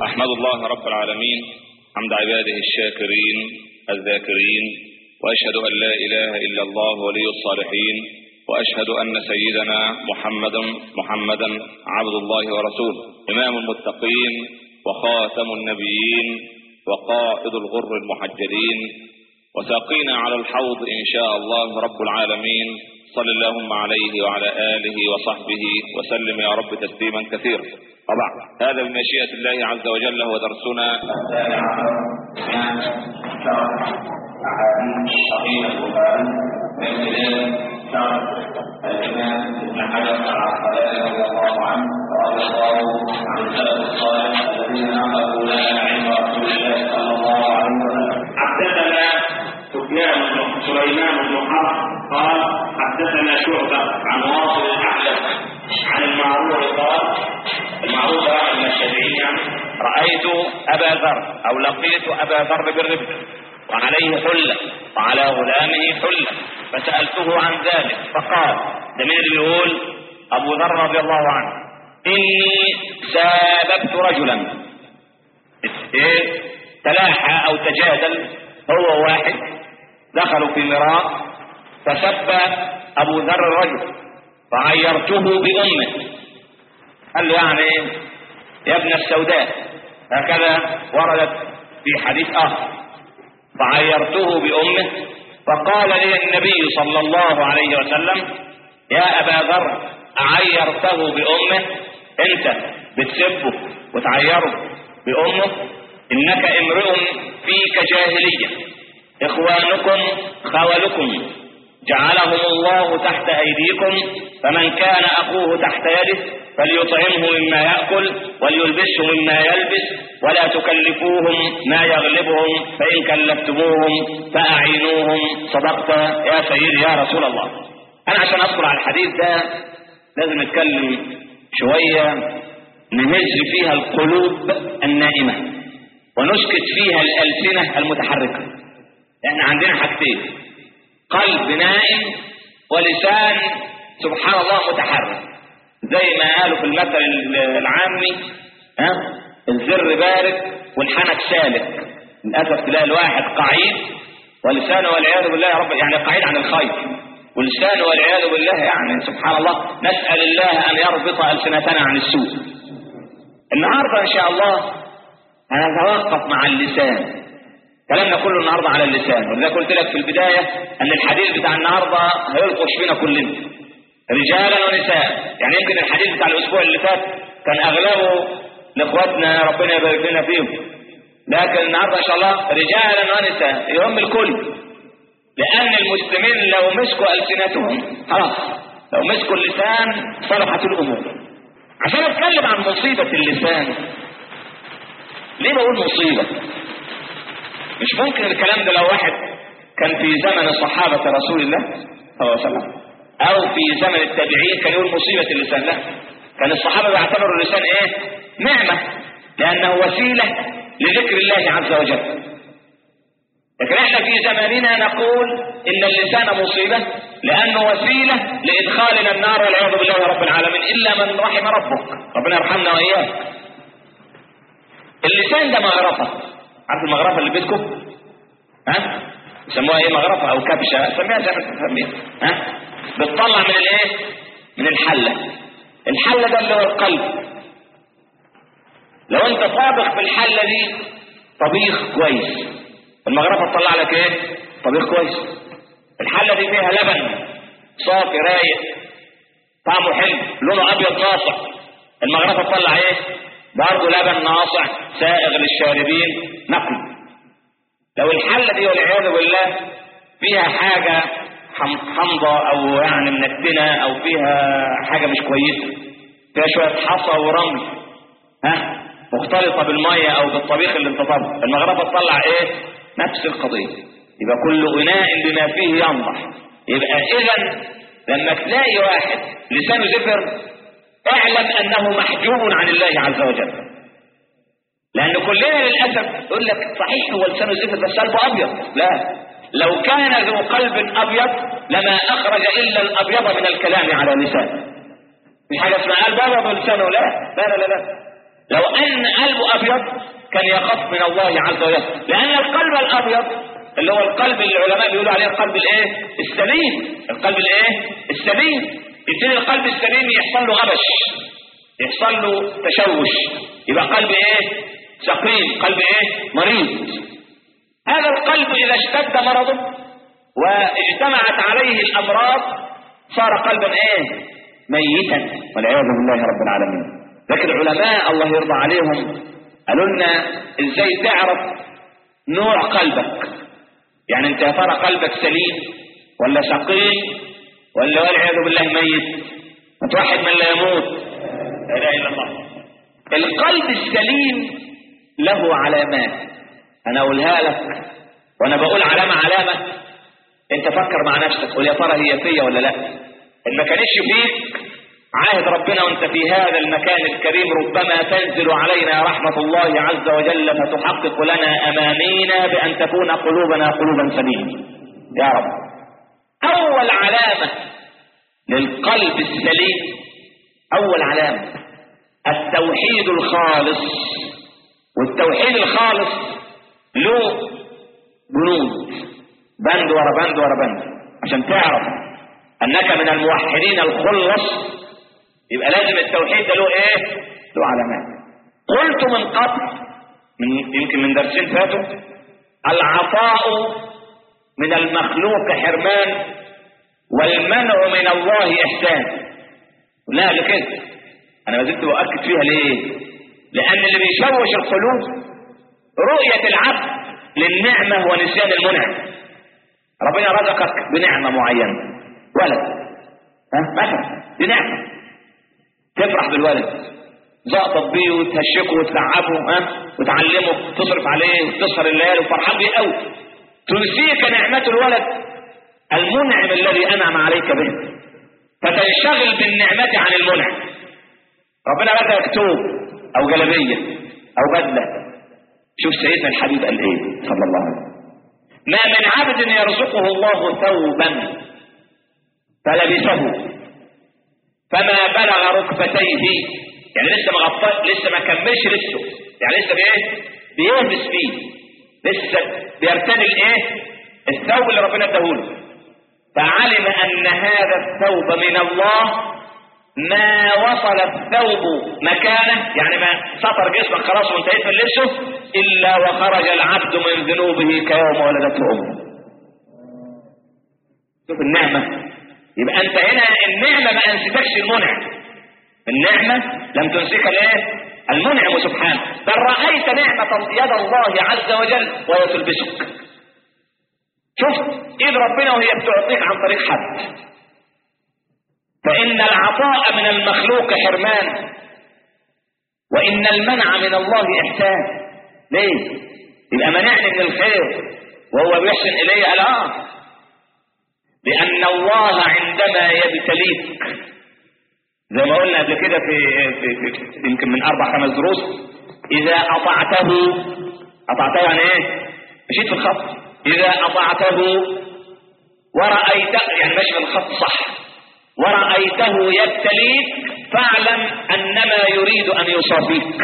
أحمد الله رب العالمين حمد عباده الشاكرين الذاكرين وأشهد أن لا إله إلا الله ولي الصالحين وأشهد أن سيدنا محمدا محمدا عبد الله ورسوله إمام المتقين وخاتم النبيين وقائد الغر المحجلين وساقينا على الحوض إن شاء الله رب العالمين صل اللهم عليه وعلى آله وصحبه وسلم يا رب تسليما كثيرا طبعا هذا بمشيئة الله عز وجل هو درسنا الثاني عشر أحاديث صحيح البخاري من خلال شرح الإمام ابن حجر العسقلاني رضي الله عنه ورضي الله عن السلف الصالح الذين نقلوا لنا عند رسول الله صلى الله عليه وسلم حدثنا سفيان بن سليمان بن حرب قال حدثنا شعبة عن واصل الأعلى عن المعروف قال المعروف من الشافعي يعني رأيت أبا ذر أو لقيت أبا ذر بالرفق وعليه حلة وعلى غلامه حلة فسألته عن ذلك فقال ده مين اللي بيقول أبو ذر رضي الله عنه إني ساببت رجلا إيه تلاحى أو تجادل هو واحد دخلوا في مراء فسب أبو ذر الرجل فعيرته بأمه قال له يعني يا ابن السوداء هكذا وردت في حديث آخر فعيرته بأمه فقال لي النبي صلى الله عليه وسلم يا أبا ذر أعيرته بأمه أنت بتسبه وتعيره بأمه إنك امرؤ فيك جاهلية إخوانكم خولكم جعلهم الله تحت أيديكم فمن كان أخوه تحت يده فليطعمه مما يأكل وليلبسه مما يلبس ولا تكلفوهم ما يغلبهم فإن كلفتموهم فأعينوهم صدقت يا سيدي يا رسول الله أنا عشان أذكر على الحديث ده لازم نتكلم شوية نهز فيها القلوب النائمة ونسكت فيها الألسنة المتحركة احنا عندنا حاجتين قلب نائم ولسان سبحان الله متحرك زي ما قالوا في المثل العامي ها الزر بارد والحنك سالك للاسف تلاقي الواحد قعيد ولسانه والعياذ بالله يا رب يعني قعيد عن الخير ولسانه والعياذ بالله يعني سبحان الله نسال الله ان يربط السنتنا عن السوء النهارده ان شاء الله هنتوقف مع اللسان كلامنا كله النهارده على اللسان ولذلك قلت لك في البدايه ان الحديث بتاع النهارده هيلقش فينا كلنا رجالا ونساء يعني يمكن الحديث بتاع الاسبوع اللي فات كان اغلبه لاخواتنا ربنا يبارك لنا فيهم لكن النهارده ان شاء الله رجالا ونساء يهم الكل لان المسلمين لو مسكوا السنتهم خلاص لو مسكوا اللسان صلحت الامور عشان اتكلم عن مصيبه اللسان ليه بقول مصيبه مش ممكن الكلام ده لو واحد كان في زمن صحابة رسول الله صلى الله عليه وسلم أو في زمن التابعين كان يقول مصيبة اللسان لا كان الصحابة بيعتبروا اللسان إيه؟ نعمة لأنه وسيلة لذكر الله عز وجل لكن احنا في زماننا نقول إن اللسان مصيبة لأنه وسيلة لإدخالنا النار والعياذ بالله رب العالمين إلا من رحم ربك ربنا يرحمنا وإياك اللسان ده مغرفة عارف المغرفه اللي بيتكم ها يسموها ايه مغرفه او كبشه سميها زي ما تسميها ها بتطلع من الايه من الحله الحله ده اللي هو القلب لو انت طابخ في الحله دي طبيخ كويس المغرفه تطلع لك ايه طبيخ كويس الحله دي فيها لبن صافي رايق طعمه حلو لونه ابيض ناصع المغرفه تطلع ايه برضه لبن ناصع سائغ للشاربين نقي لو الحلة دي والعياذ بالله فيها حاجة حمضة او يعني منتنة او فيها حاجة مش كويسة فيها شوية حصى ورمل ها مختلطة بالمية او بالطبيخ اللي انت طبخ المغرفة تطلع ايه نفس القضية يبقى كل اناء بما فيه ينضح يبقى اذا لما تلاقي واحد لسانه زفر اعلم انه محجوب عن الله عز وجل لان كلنا للاسف يقول لك صحيح هو لسانه زفر بس قلبه ابيض لا لو كان ذو قلب ابيض لما اخرج الا الابيض من الكلام على لسانه في حاجه اسمها قلب ابيض ولسانه لا لا لا لا, لا. لو ان قلبه ابيض كان يخاف من الله عز وجل لان القلب الابيض اللي هو القلب اللي العلماء بيقولوا عليه القلب الايه السليم القلب الايه السليم يبتدي القلب السليم يحصل له غبش يحصل له تشوش يبقى قلب ايه سقيم قلب ايه مريض هذا القلب اذا اشتد مرضه واجتمعت عليه الامراض صار قلبا ايه ميتا والعياذ بالله رب العالمين لكن العلماء الله يرضى عليهم قالوا لنا ازاي تعرف نوع قلبك يعني انت يا ترى قلبك سليم ولا سقيم ولا والعياذ بالله ميت متوحد من لا يموت لا اله الا الله القلب السليم له علامات انا اقولها لك وانا بقول علامه علامه انت فكر مع نفسك قول يا ترى هي فيا ولا لا ان ما كانتش فيك عاهد ربنا وانت في هذا المكان الكريم ربما تنزل علينا رحمة الله عز وجل فتحقق لنا أمانينا بأن تكون قلوبنا قلوبا سليمة يا رب أول علامة للقلب السليم أول علامة التوحيد الخالص والتوحيد الخالص له بنود بند ورا بند ورا بند عشان تعرف انك من الموحدين الخلص يبقى لازم التوحيد ده له ايه له علامات قلت من قبل من يمكن من درسين فاتوا العطاء من المخلوق حرمان والمنع من الله احسان لا كده انا ما زلت باكد فيها ليه لان اللي بيشوش القلوب رؤيه العبد للنعمه ونسيان المنعم ربنا رزقك بنعمه معينه ولد ها مثلا دي نعمه تفرح بالولد زقطت بيه وتهشكه وتلعبه ها وتعلمه تصرف عليه وتسهر الليالي وفرحان بيه قوي تنسيك نعمة الولد المنعم الذي انعم عليك به فتنشغل بالنعمة عن المنعم ربنا رزقك توب او جلبية او بدلة شوف سيدنا الحبيب قال ايه صلى الله عليه وسلم ما من عبد يرزقه الله ثوبا فلبسه فما بلغ ركبتيه يعني لسه ما غطى لسه ما كملش لسه يعني لسه بايه بيلبس فيه لسه بيرتدي الايه الثوب اللي ربنا اداهوله فعلم ان هذا الثوب من الله ما وصل الثوب مكانه يعني ما سطر جسمك خلاص وانتهيت من لبسه الا وخرج العبد من ذنوبه كيوم ولدته امه شوف النعمه يبقى انت هنا النعمه ما انستكش المنعم النعمه لم تنسك الايه المنعم سبحانه بل رايت نعمه يد الله عز وجل وهي تلبسك شفت ايد ربنا وهي بتعطيك عن طريق حد فان العطاء من المخلوق حرمان وان المنع من الله احسان ليه يبقى منعني من الخير وهو بيحسن الي قال اه لأن الله عندما يبتليك زي ما قلنا قبل كده في, في, في يمكن من أربع خمس دروس إذا أطعته أطعته يعني إيه؟ مشيت في الخط إذا أطعته ورأيته يعني ماشي في الخط صح ورأيته يبتليك فاعلم أنما يريد أن يصافيك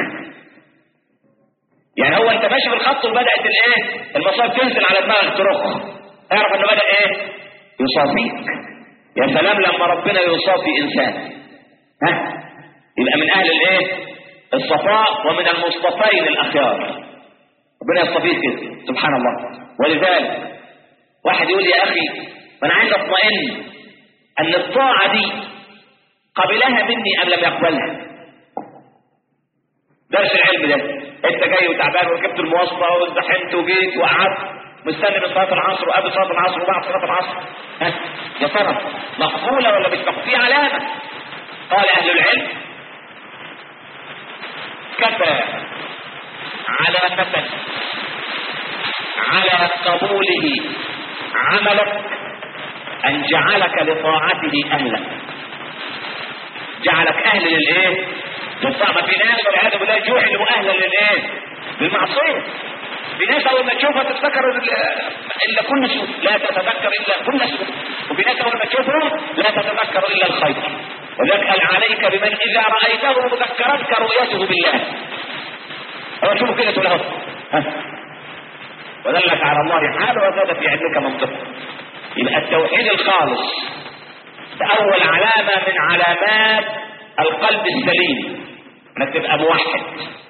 يعني هو أنت ماشي في الخط وبدأت الإيه؟ المصائب تنزل على دماغك ترخ اعرف أنه بدأ إيه؟ يصافيك يا سلام لما ربنا يصافي انسان ها يبقى من اهل الايه الصفاء ومن المصطفين الاخيار ربنا يصطفيك كده سبحان الله ولذلك واحد يقول يا اخي انا عايز اطمئن ان الطاعه دي قبلها مني ام لم يقبلها درس العلم ده انت جاي وتعبان وركبت المواصله وازدحمت وجيت وقعدت مستني من صلاه العصر وقبل صلاه العصر وبعد صلاه العصر ها يا ترى مقبوله ولا مش مقبوله في علامه قال اهل العلم كفى علامة على قبوله عملك ان جعلك لطاعته اهلا جعلك اهل للايه للطاعة في ناس والعياذ بالله جعلوا اهلا للايه للمعصيه في ناس اول ما تشوفها تفتكر الا كل سوء لا تتذكر الا كل سوء وفي ناس اول ما تشوفهم لا تتذكر الا الخير وذلك قال عليك بمن اذا رايته ذكرتك رؤيته بالله هو شوفوا كده تقول اهو ها. ودلك على الله حال وزاد في علمك منطق يبقى التوحيد الخالص ده اول علامه من علامات القلب السليم انك تبقى موحد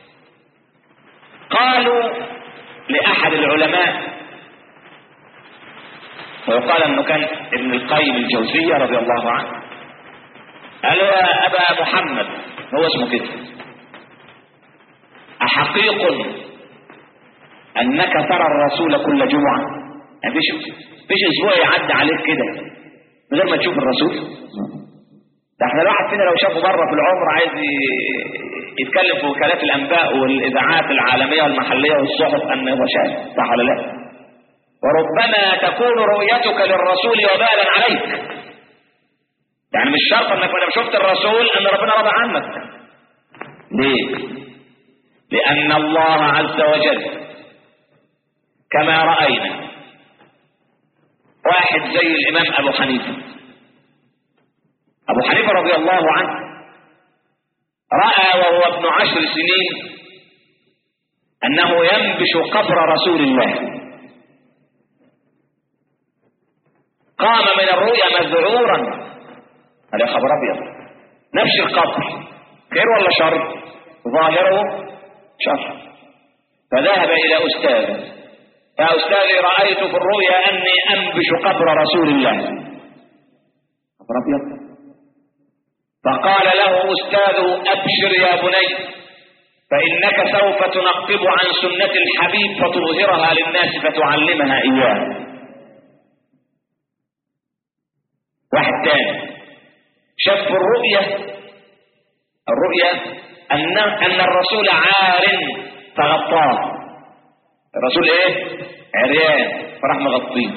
قالوا لاحد العلماء ويقال انه كان ابن القيم الجوزيه رضي الله عنه قال يا ابا محمد هو اسمه كده احقيق انك ترى الرسول كل جمعه يعني فيش فيش اسبوع يعدي عليك كده من غير ما تشوف الرسول ده احنا الواحد فينا لو شافه بره في العمر عايز ي- يتكلم في وكالات الانباء والاذاعات العالميه والمحليه والصحف انه هو شاهد صح ولا لا؟ وربما تكون رؤيتك للرسول وبالا عليك يعني مش شرط انك ما دام شفت الرسول ان ربنا رضى عنك ليه لان الله عز وجل كما راينا واحد زي الامام ابو حنيفه ابو حنيفه رضي الله عنه راى وهو ابن عشر سنين انه ينبش قبر رسول الله قام من الرؤيا مذعورا هذا خبر ابيض نفس القبر خير ولا شر ظاهره شر فذهب الى استاذه يا استاذي رايت في الرؤيا اني انبش قبر رسول الله خبر ابيض فقال له استاذه ابشر يا بني فانك سوف تنقب عن سنه الحبيب فتظهرها للناس فتعلمها اياه واحد تاني شاف في الرؤية الرؤية أن أن الرسول عار فغطاه الرسول إيه؟ عريان فراح مغطيه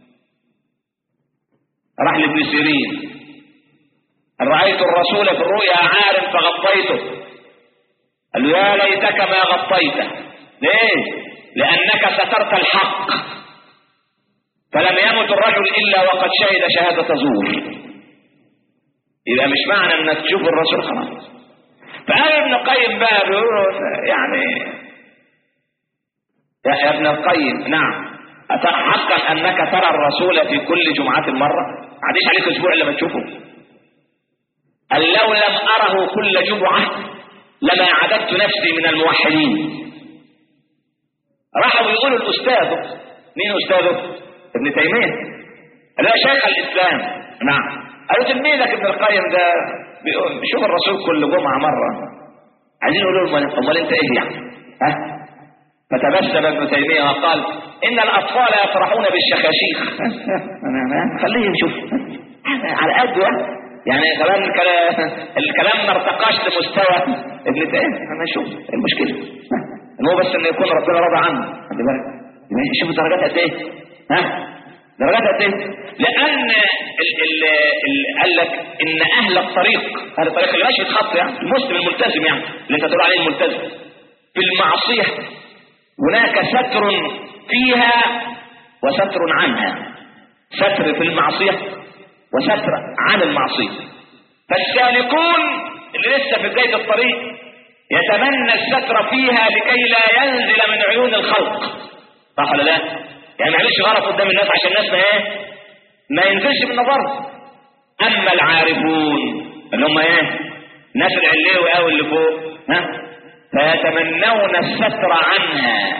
راح لابن سيرين قال رأيت الرسول في الرؤيا عار فغطيته قال له يا ليتك ما غطيته ليه؟ لأنك سترت الحق فلم يمت الرجل الا وقد شهد شهادة زور يبقى مش معنى انك تشوف الرسول خلاص فقال ابن القيم بقى بيقول يعني يا يا ابن القيم نعم أترى حقا انك ترى الرسول في كل جمعة مرة عديش عليك اسبوع لما تشوفه قال لو لم اره كل جمعة لما عددت نفسي من الموحدين راحوا يقولوا الاستاذ مين استاذه ابن تيمية لا شيخ الإسلام نعم قالوا تلميذك ابن القيم ده بيقول- بيشوف الرسول كل جمعة مرة عايزين يقولوا له أمال- امال انت ايه يعني ها فتبسم ابن تيمية وقال إن الأطفال يفرحون بالشخاشيخ خليه يشوف على قد يعني كمان الكلام الكلام ما ارتقاش لمستوى ابن تيمية أنا شوف إيه المشكلة هو بس إنه يكون ربنا راضي عنه خلي بالك يعني شوف درجات قد إيه ها درجات قد إيه لأن ال ال ال قال لك إن أهل الطريق أهل الطريق اللي ماشي يتخط يعني المسلم الملتزم يعني اللي أنت تقول عليه الملتزم في المعصية هناك ستر فيها وستر عنها ستر في المعصية وستر عن المعصية فالسالكون اللي لسه في بداية الطريق يتمنى الستر فيها لكي لا ينزل من عيون الخلق صح ولا لا؟ يعني معلش غلط قدام الناس عشان الناس ما ايه؟ ما ينزلش من نظرهم اما العارفون اللي هم ايه؟ الناس العليوي قوي اللي فوق ها؟ فيتمنون الستر عنها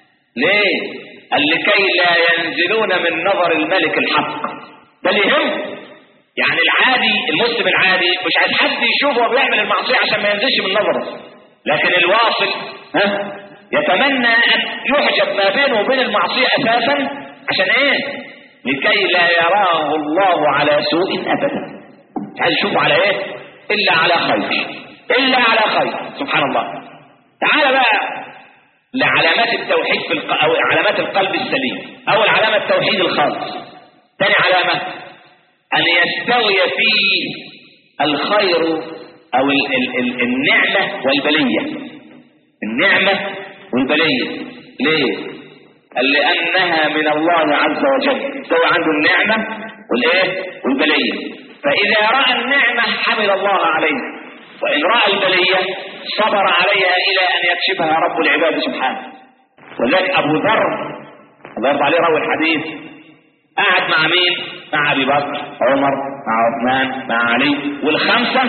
ليه قال لكي لا ينزلون من نظر الملك الحق ده اللي يهم يعني العادي المسلم العادي مش عايز حد يشوفه وهو بيعمل المعصيه عشان ما ينزلش من نظره لكن الواصل ها يتمنى ان يحجب ما بينه وبين المعصيه اساسا عشان ايه لكي لا يراه الله على سوء ابدا مش عايز يشوفه على ايه الا على خير الا على خير سبحان الله تعال بقى لعلامات التوحيد في الق... او علامات القلب السليم اول علامه التوحيد الخالص ثاني علامه ان يستوي فيه الخير او ال... ال... ال... النعمه والبليه النعمه والبليه ليه قال لانها من الله عز وجل يستوي عنده النعمه والايه والبليه فإذا رأى النعمة حمد الله عليها وإن رأى البلية صبر عليها إلى أن يكشفها رب العباد سبحانه ولذلك أبو ذر الله يرضى عليه روي الحديث قعد مع مين؟ مع أبي بكر عمر مع عثمان مع علي والخمسة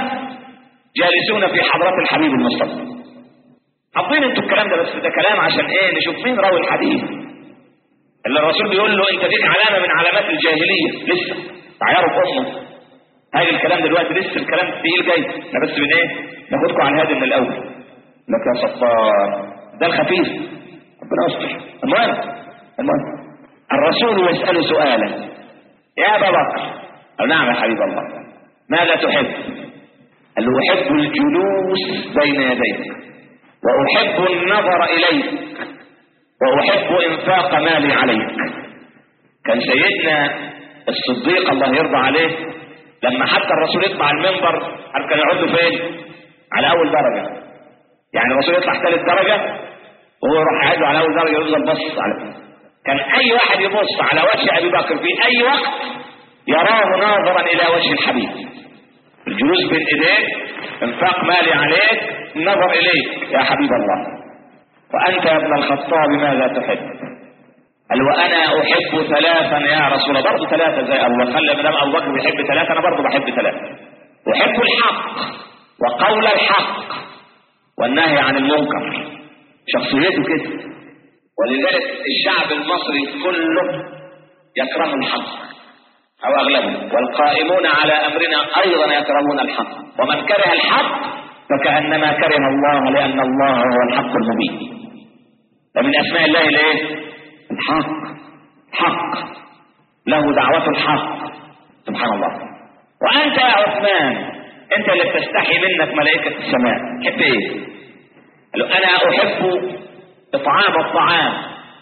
جالسون في حضرة الحبيب المصطفى حاطين انتوا الكلام ده بس ده كلام عشان ايه نشوف مين راوي الحديث اللي الرسول بيقول له انت ديك علامه من علامات الجاهليه لسه تعيروا امه هاي الكلام دلوقتي لسه الكلام تقيل جاي احنا بس من ايه ناخدكم على الهادي من الاول لك يا ستار ده الخفيف ربنا يستر المهم المهم الرسول يسأل سؤالا يا ابا بكر قال نعم يا حبيب الله ماذا تحب قال له احب الجلوس بين يديك واحب النظر اليك واحب انفاق مالي عليك كان سيدنا الصديق الله يرضى عليه لما حتى الرسول يطلع المنبر عارف كان يقعد له فين على اول درجه يعني الرسول يطلع ثالث درجه وهو يروح قاعد له على اول درجه يفضل بص على كان اي واحد يبص على وجه ابي بكر في اي وقت يراه ناظرا الى وجه الحبيب الجلوس بين ايديك انفاق مالي عليك النظر اليك يا حبيب الله وانت يا ابن الخطاب ماذا تحب قال وانا احب ثلاثا يا رسول الله برضه ثلاثه زي الله خلى ما دام ابو بكر بيحب ثلاثه انا برضه بحب ثلاثه احب الحق وقول الحق والنهي عن المنكر شخصيته كده ولذلك الشعب المصري كله يكره الحق او اغلبه والقائمون على امرنا ايضا يكرهون الحق ومن كره الحق فكانما كره الله لان الله هو الحق المبين ومن اسماء الله الايه الحق حق له دعوة الحق سبحان الله وانت يا عثمان انت اللي بتستحي منك ملائكة السماء تحب ايه قال له انا احب اطعام الطعام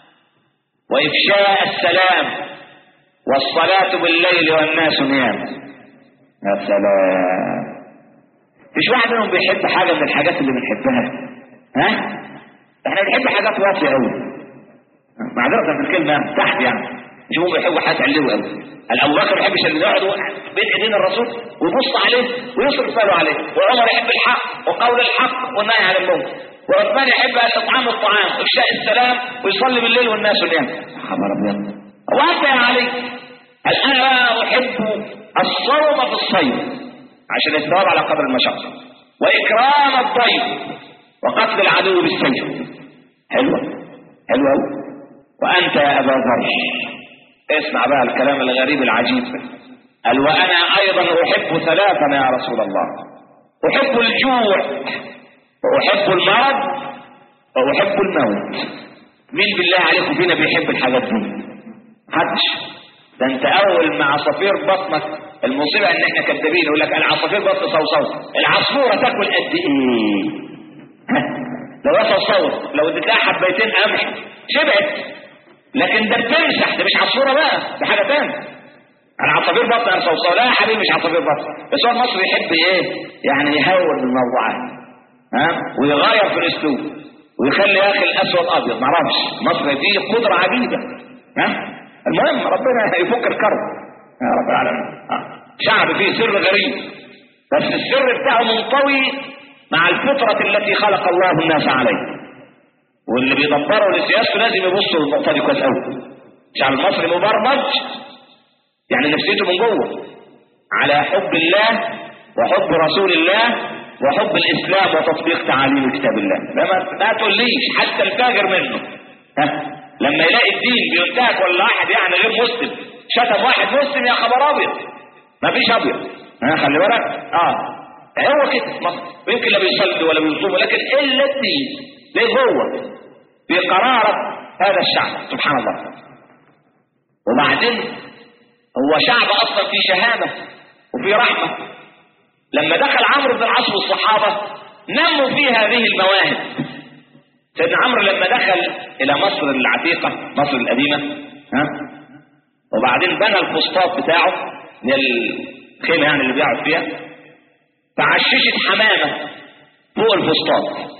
وافشاء السلام والصلاة بالليل والناس نيام يا سلام مش واحد منهم بيحب حاجة من الحاجات اللي بنحبها ها احنا بنحب حاجات واطية قوي معذرة في الكلمة تحت يعني مش هم بيحبوا حاجات علوي قوي ابو بكر ما يحبش اللي يقعد بين ايدين الرسول ويبص عليه ويصرف باله عليه وعمر يحب الحق وقول الحق والنهي عن المنكر وعثمان يحب اطعام الطعام وافشاء السلام ويصلي بالليل والناس نيام خبر ابيض وانت يا علي هل انا احب الصوم في الصيف عشان الثواب على قدر المشقه واكرام الضيف وقتل العدو بالسيف حلوه حلوه قوي وأنت يا أبا ذر اسمع بقى الكلام الغريب العجيب قال وأنا أيضا أحب ثلاثا يا رسول الله أحب الجوع وأحب المرض وأحب الموت مين بالله عليكم فينا بيحب الحاجات دي محدش ده انت اول ما عصافير بطنك المصيبه ان احنا كدابين يقول لك العصافير بطن صوصو العصفوره تاكل قد ايه لو هي صوصو لو اديت لها حبيتين قمح شبعت لكن ده بتمسح ده مش عصفوره بقى ده حاجه ثانيه العصافير بطن صوصو لا يا حبيبي مش عصافير بطن بس هو المصري يحب ايه يعني يهون الموضوعات ها ويغير في الاسلوب ويخلي يا اخي الاسود ابيض معرفش مصر فيه قدره عجيبه ها المهم ربنا يفك الكرب يا رب العالمين آه. شعب فيه سر غريب بس السر بتاعه منطوي مع الفطرة التي خلق الله الناس عليه واللي بيدبروا لسياسته لازم يبصوا للنقطة دي كويس قوي الشعب المصري مبرمج يعني نفسيته من جوه على حب الله وحب رسول الله وحب الاسلام وتطبيق تعاليم كتاب الله لما ما تقوليش حتى الفاجر منه ها لما يلاقي الدين بينتهك ولا واحد يعني غير مسلم شتم واحد مسلم يا خبر ابيض ما فيش ابيض ها خلي بالك اه هو كده في مصر ويمكن لا بيصلي ولا بيصوم لكن الا الدين ليه هو بقرارة هذا الشعب سبحان الله وبعدين هو شعب اصلا في شهامه وفي رحمه لما دخل عمرو بن العاص والصحابه نموا في هذه المواهب سيدنا عمرو لما دخل الى مصر العتيقه مصر القديمه ها وبعدين بنى الفسطاط بتاعه اللي الخيمه يعني اللي بيقعد فيها فعششت حمامه فوق الفسطاط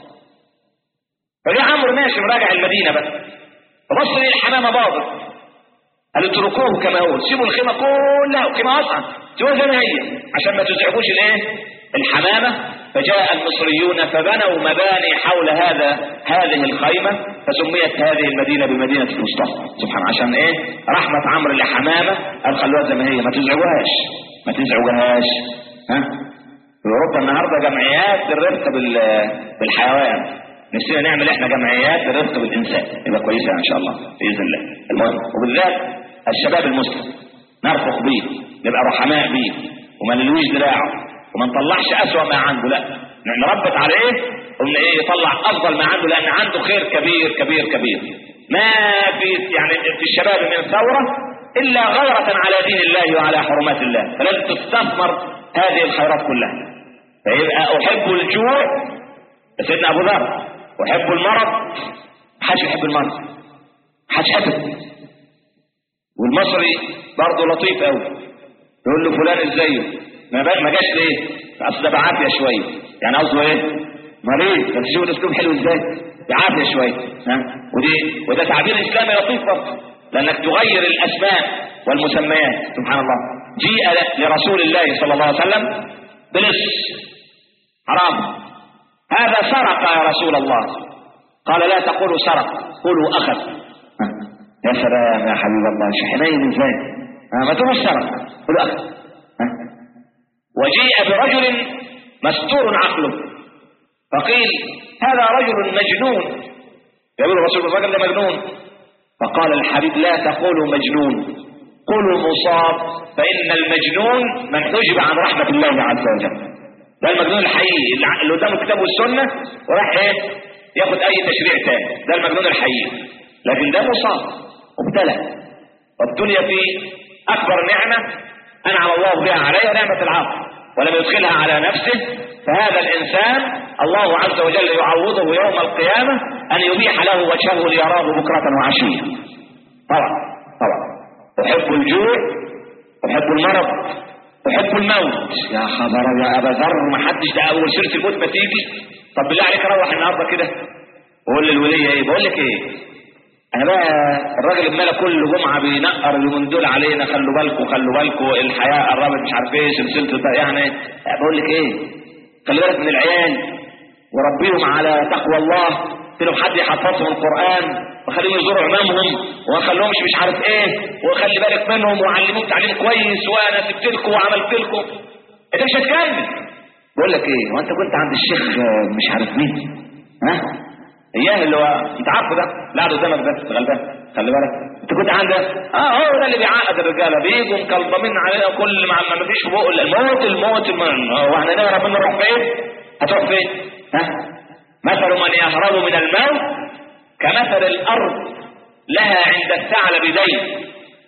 فجاء عمرو ماشي مراجع المدينه بقى فبص ليه الحمامه باظت قال اتركوه كما هو سيبوا الخيمه كلها الخيمه واسعه سوى زي ما هي عشان ما تزعجوش الايه الحمامة فجاء المصريون فبنوا مباني حول هذا هذه الخيمة فسميت هذه المدينة بمدينة الوسطى سبحان عشان ايه رحمة عمرو لحمامة قال خلوها زي ما هي ما تزعجوهاش ما تزعجوهاش ها في اوروبا النهارده جمعيات للرفق بال- بالحيوان نفسنا نعمل احنا جمعيات للرفق بالانسان يبقى كويسه ان شاء الله باذن الله المهم وبالذات الشباب المسلم نرفق بيه نبقى رحماء بيه وما نلويش دراعه وما نطلعش اسوأ ما عنده لا نربط عليه وان ايه يطلع افضل ما عنده لان عنده خير كبير كبير كبير ما في يعني في الشباب من ثوره الا غيرة على دين الله وعلى حرمات الله فلازم تستثمر هذه الخيرات كلها فيبقى احب الجوع سيدنا ابو ذر احب المرض محدش يحب المرض محدش يحب والمصري برضه لطيف قوي يقول له فلان ازاي ما بقى- ما جاش ليه اصل ده بعافيه شويه يعني قصده ايه مريض بس شوف الاسلوب حلو ازاي بعافيه شويه ها ودي وده تعبير اسلامي لطيف برضه لانك تغير الاسماء والمسميات سبحان الله جيء لرسول الله صلى الله عليه وسلم بلص حرام هذا سرق يا رسول الله قال لا تقولوا سرق قولوا اخذ ها. يا سلام يا حبيب الله شو حنين ازاي ها، ما تقولوش سرق قولوا اخذ ها. وجيء برجل مستور عقله فقيل هذا رجل مجنون يقول الرسول الرجل ده مجنون فقال الحبيب لا تقولوا مجنون قولوا مصاب فإن المجنون من حجب عن رحمة الله عز وجل ده المجنون الحقيقي اللي- اللي قدامه الكتاب والسنة وراح ايه ياخد اي تشريع تاني ده المجنون الحقيقي لكن ده مصاب مبتلى والدنيا في اكبر نعمة انعم الله بها عليها نعمة العقل ولم يدخلها على نفسه فهذا الانسان الله عز وجل يعوضه يوم القيامة ان يبيح له وجهه ليراه بكرة وعشية طبعا طبعا احب الجوع احب المرض احب الموت يا خبر يا ابا ذر ما حدش ده اول سيره الموت ما تيجي طب بالله عليك روح النهارده كده وقول للوليه ايه بقول لك ايه انا بقى الراجل الملا كل جمعه بينقر اليومين دول علينا خلوا بالكم خلوا بالكم الحياه قربت مش عارف ايه سلسله البقى يعني بقول لك ايه خلي بالك من العيال وربيهم على تقوى الله لهم حد يحفظهم القران وخليهم يزوروا امامهم وخليهمش مش عارف ايه وخلي بالك منهم وعلموهم تعليم كويس وانا سبت لكم وعملت لكم انت مش هتكمل بقول لك ايه وانت كنت عند الشيخ آه، مش عارف مين ها اياه اللي هو انت عارفه ده اللي قاعد قدامك ده غلبان خلي بالك انت كنت عنده اه هو ده اللي بيعقد الرجاله بيجوا مكلضمين علينا كل ما ما فيش بق الا الموت الموت الموت هو احنا نهرب منه نروح فين؟ هتروح فين؟ ها؟ مثل من يهرب من الموت كمثل الارض لها عند الثعلب دين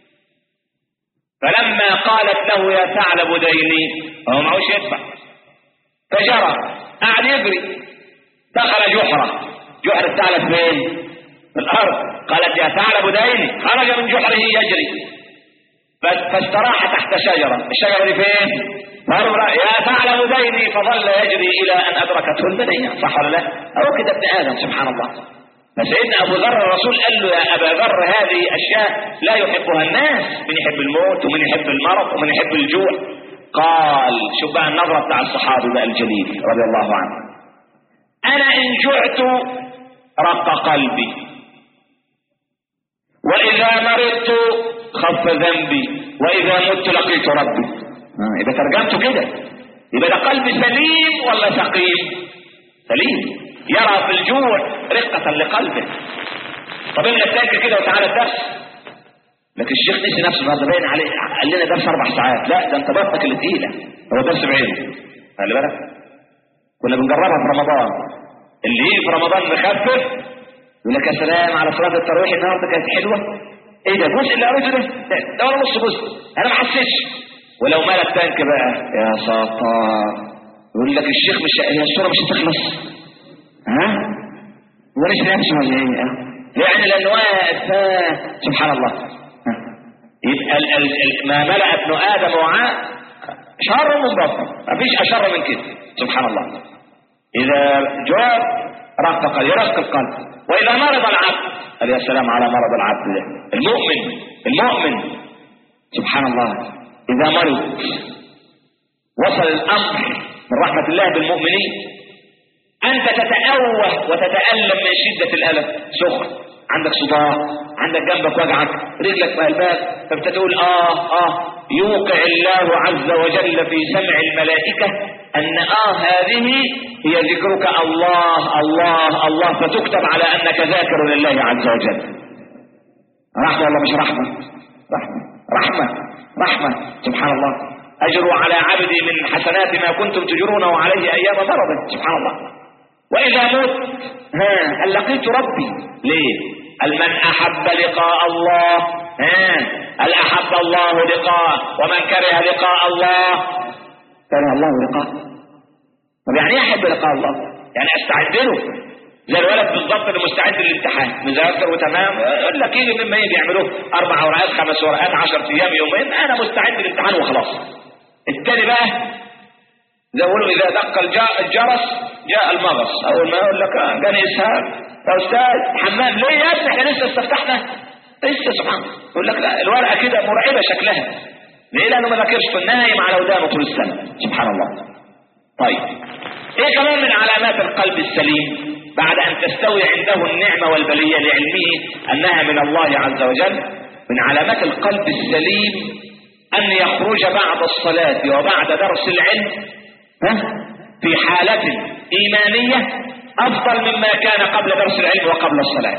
فلما قالت له يا ثعلب ديني هو معهوش يدفع فجرى قعد يجري دخل جحرة جحر الثعلب فين في الارض قالت يا ثعلب ديني خرج من جحره يجري ف- فاستراح تحت شجرة الشجرة دي فين مرة يا ثعلب ديني فظل يجري الى ان ادركته المنية صح ولا لا هو كده ابن ادم سبحان الله فسيدنا ابو ذر الرسول قال له يا ابا ذر هذه اشياء لا يحبها الناس من يحب الموت ومن يحب المرض ومن يحب الجوع قال شوف بقى النظرة بتاع الصحابي بقى الجليل رضي الله عنه انا ان جعت رق قلبي واذا مرضت خف ذنبي واذا مت لقيت ربي آه، يبقى ترجمته كده يبقى ده قلب سليم ولا سقيم سليم يرى في الجوع رقة لقلبه طب املى التانك كده وتعالى الدرس لكن الشيخ نسي نفسه النهارده باين عليه قال لنا درس اربع ساعات لا ده انت بطنك اللي تقيله هو درس بعينه خلي بالك كنا بنجربها في رمضان اللي يجي في رمضان مخفف يقول لك يا سلام على صلاه التراويح النهارده كانت حلوه ايه ده الجزء اللي قريته ده ده ده ولا نص جزء انا ما حسيتش ولو مال التانك بقى يا ساتار يقول لك الشيخ مش هي الصوره مش هتخلص ها وليش نفسه ولا ايه ها؟ يعني لانه واقف ها؟ سبحان الله ها؟ يبقى ال ال ال ما ملأ ابن ادم وعاء شر من بطن ما فيش اشر من كده سبحان الله اذا جاء رق قلب يرق القلب واذا مرض العبد قال يا سلام على مرض العبد ده المؤمن المؤمن سبحان الله إذا مرض وصل الأمر من رحمة الله بالمؤمنين أنت تتأوه وتتألم من شدة الألم سخن عندك صداع عندك جنبك وجعك رجلك مقلباك فانت تقول اه اه يوقع الله عز وجل في سمع الملائكة ان اه هذه هي ذكرك الله الله الله فتكتب على انك ذاكر لله عز وجل رحمة ولا مش رحمة رحمة رحمة رحمة سبحان الله أجروا على عبدي من حسنات ما كنتم تجرونه عليه أيام مرضه سبحان الله وإذا مت ها هل لقيت ربي ليه هل من أحب لقاء الله ها هل أحب الله لقاء ومن كره لقاء الله كره الله لقاء طب يعني ايه أحب لقاء الله يعني أستعد له زي الولد بالظبط اللي مستعد للامتحان مذاكر وتمام يقول لك يجي مما يجي يعملوه اربع ورقات خمس ورقات 10 ايام يومين انا مستعد للامتحان وخلاص التاني بقى زي يقولوا اذا دق الج- الجرس جاء المغص اول ما يقول لك آه، جاني اسهال يا استاذ حمام ليه يا ابني احنا لسه استفتحنا لسه سبحان الله. يقول لك لا الورقه كده مرعبه شكلها ليه لانه ما ذاكرش نايم على ودانه طول السنه سبحان الله طيب ايه كمان من علامات القلب السليم بعد ان تستوي عنده النعمة والبلية لعلمه انها من الله عز وجل من علامات القلب السليم ان يخرج بعد الصلاة وبعد درس العلم ها في حالة ايمانية افضل مما كان قبل درس العلم وقبل الصلاة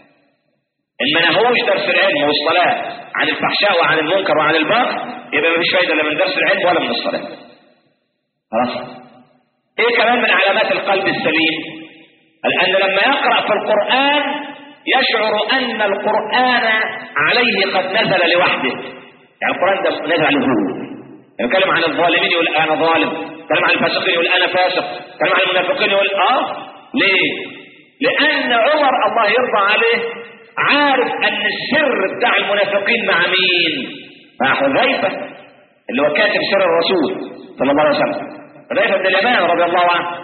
ان ما نهوش درس العلم والصلاة عن الفحشاء وعن المنكر وعن الباطل يبقى مفيش فايدة لا من درس العلم ولا من الصلاة خلاص ايه كمان من علامات القلب السليم لأن لما يقرأ في القرآن يشعر أن القرآن عليه قد نزل لوحده يعني القرآن ده نزل عليه هو يتكلم عن الظالمين يقول أنا ظالم يتكلم عن الفاسقين يقول أنا فاسق يتكلم عن المنافقين يقول آه ليه؟ لأن عمر الله يرضى عليه عارف أن السر بتاع المنافقين مع مين؟ مع حذيفة اللي هو كاتب سر الرسول صلى الله عليه وسلم حذيفة بن اليمان رضي الله عنه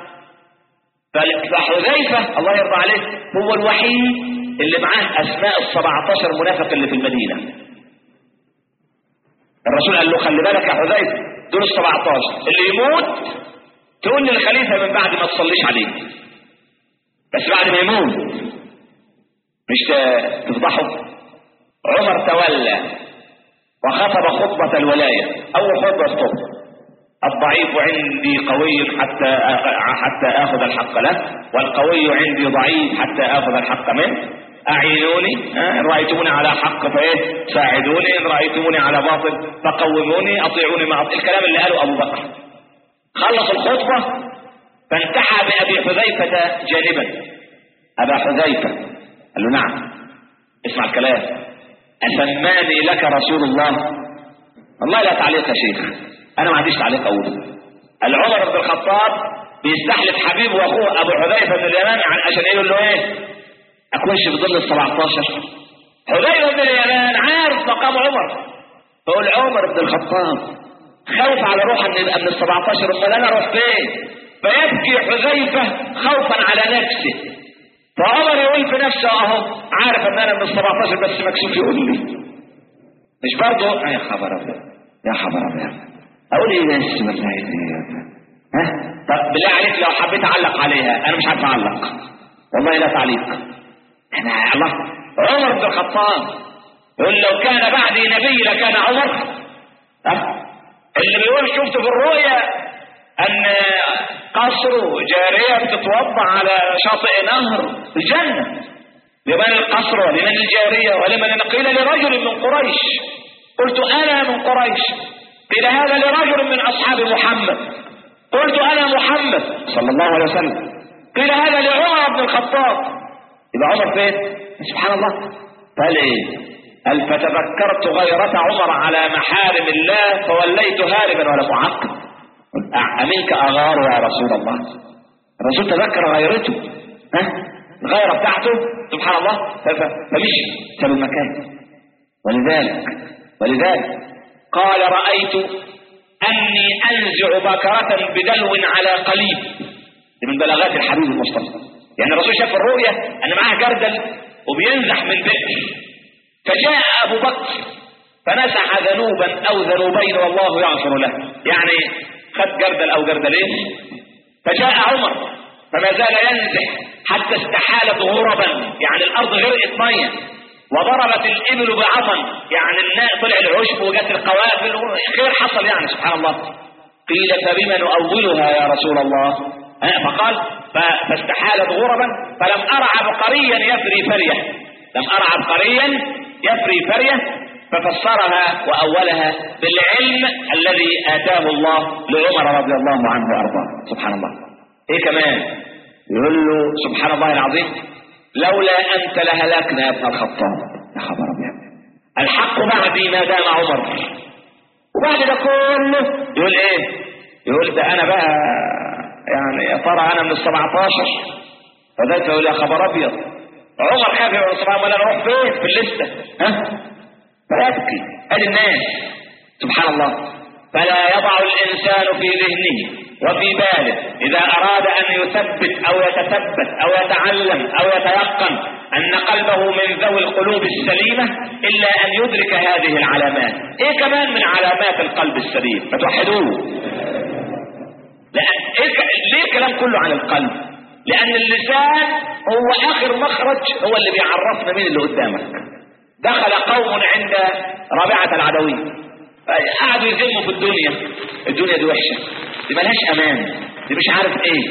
فحذيفة الله يرضى عليه هو الوحيد اللي معاه اسماء ال 17 منافق اللي في المدينة الرسول قال له خلي بالك يا حذيفة دول ال 17 اللي يموت تقول للخليفة من بعد ما تصليش عليه بس بعد ما يموت مش ت- تفضحه عمر تولى وخطب خطبة الولاية أول خطبة يخطبها الضعيف عندي قوي حتى حتى اخذ الحق له والقوي عندي ضعيف حتى اخذ الحق منه اعينوني ها، ان رايتموني على حق فايه ساعدوني ان رايتموني على باطل فقوموني اطيعوني مع الكلام اللي قاله ابو بكر خلص الخطبه فانتحى بابي حذيفه جانبا ابا حذيفه قال له نعم اسمع الكلام اسماني لك رسول الله والله لا تعليق يا شيخ انا ما عنديش تعليق اقوله العمر بن الخطاب بيستحلف حبيبه واخوه ابو حذيفه بن اليمان عن- عشان يقول له ايه اكونش في ظل ال 17 حذيفه بن اليمان عارف مقام عمر فيقول عمر بن الخطاب خايف على روحه ان يبقى من ال 17 امال انا اروح فين فيبكي حذيفه خوفا على نفسه فعمر يقول في نفسه اهو عارف ان انا من ال 17 بس مكسوف يقول لي مش برضه يا خبر ابيض يا خبر ابيض اقول ايه بس والله إيه؟ ها طب بالله عليك لو حبيت اعلق عليها انا مش عارف اعلق والله لا تعليق انا الله عمر بن الخطاب يقول لو كان بعدي نبي لكان عمر ها اللي بيقول شفت في الرؤيا ان قصر جاريه بتتوضا على شاطئ نهر الجنه لمن القصر ولمن الجاريه ولمن قيل لرجل من قريش قلت انا من قريش قيل هذا لرجل من اصحاب محمد قلت انا محمد صلى الله عليه وسلم قيل هذا لعمر بن الخطاب يبقى عمر فين سبحان الله قال ايه قال فتذكرت غيرة عمر على محارم الله فوليت هاربا ولا معقب أمنك أغار يا رسول الله الرسول تذكر غيرته ها الغيرة بتاعته سبحان الله ف- ف- فمشي ساب المكان ولذلك ولذلك قال رأيت أني أنزع بكرة بدلو على قليب دي من بلاغات الحبيب المصطفى يعني الرسول شاف الرؤية أن معاه جردل وبينزح من بئر فجاء أبو بكر فمسح ذنوبا او ذنوبين والله يغفر له يعني خد جردل او جردلين فجاء عمر فما زال ينزح حتى استحالت غربا يعني الارض غرقت ميه وضربت الابل بعظم يعني الماء طلع العشب وجت القوافل خير حصل يعني سبحان الله قيل فبما نؤولها يا رسول الله آه، فقال ف- فاستحالت غربا فلم ارى عبقريا يفري فريه لم ارى عبقريا يفري فريه ففسرها واولها بالعلم الذي اتاه الله لعمر رضي الله عنه وارضاه سبحان الله ايه كمان يقول له سبحان الله العظيم لولا انت لهلكنا يا ابن الخطاب يا خبر ابيض الحق بعدي ما دام عمر وبعد ده كله يقول ايه يقول ده انا بقى يعني يا ترى انا من ال 17 فذلك يقول يا خبر ابيض عمر خاف من ال 17 ولا اروح فين في الليسته ها فيبكي ادي الناس سبحان الله فلا يضع الانسان في ذهنه وفي باله اذا اراد ان يثبت او يتثبت او يتعلم او يتيقن ان قلبه من ذوي القلوب السليمه الا ان يدرك هذه العلامات ايه كمان من علامات القلب السليم ما توحدوه لأن إيه ك- ليه الكلام كله عن القلب لان اللسان هو اخر مخرج هو اللي بيعرفنا مين اللي قدامك دخل قوم عند رابعة العدوية قعدوا يذموا في الدنيا الدنيا دي وحشة دي ملهاش امان دي مش عارف ايه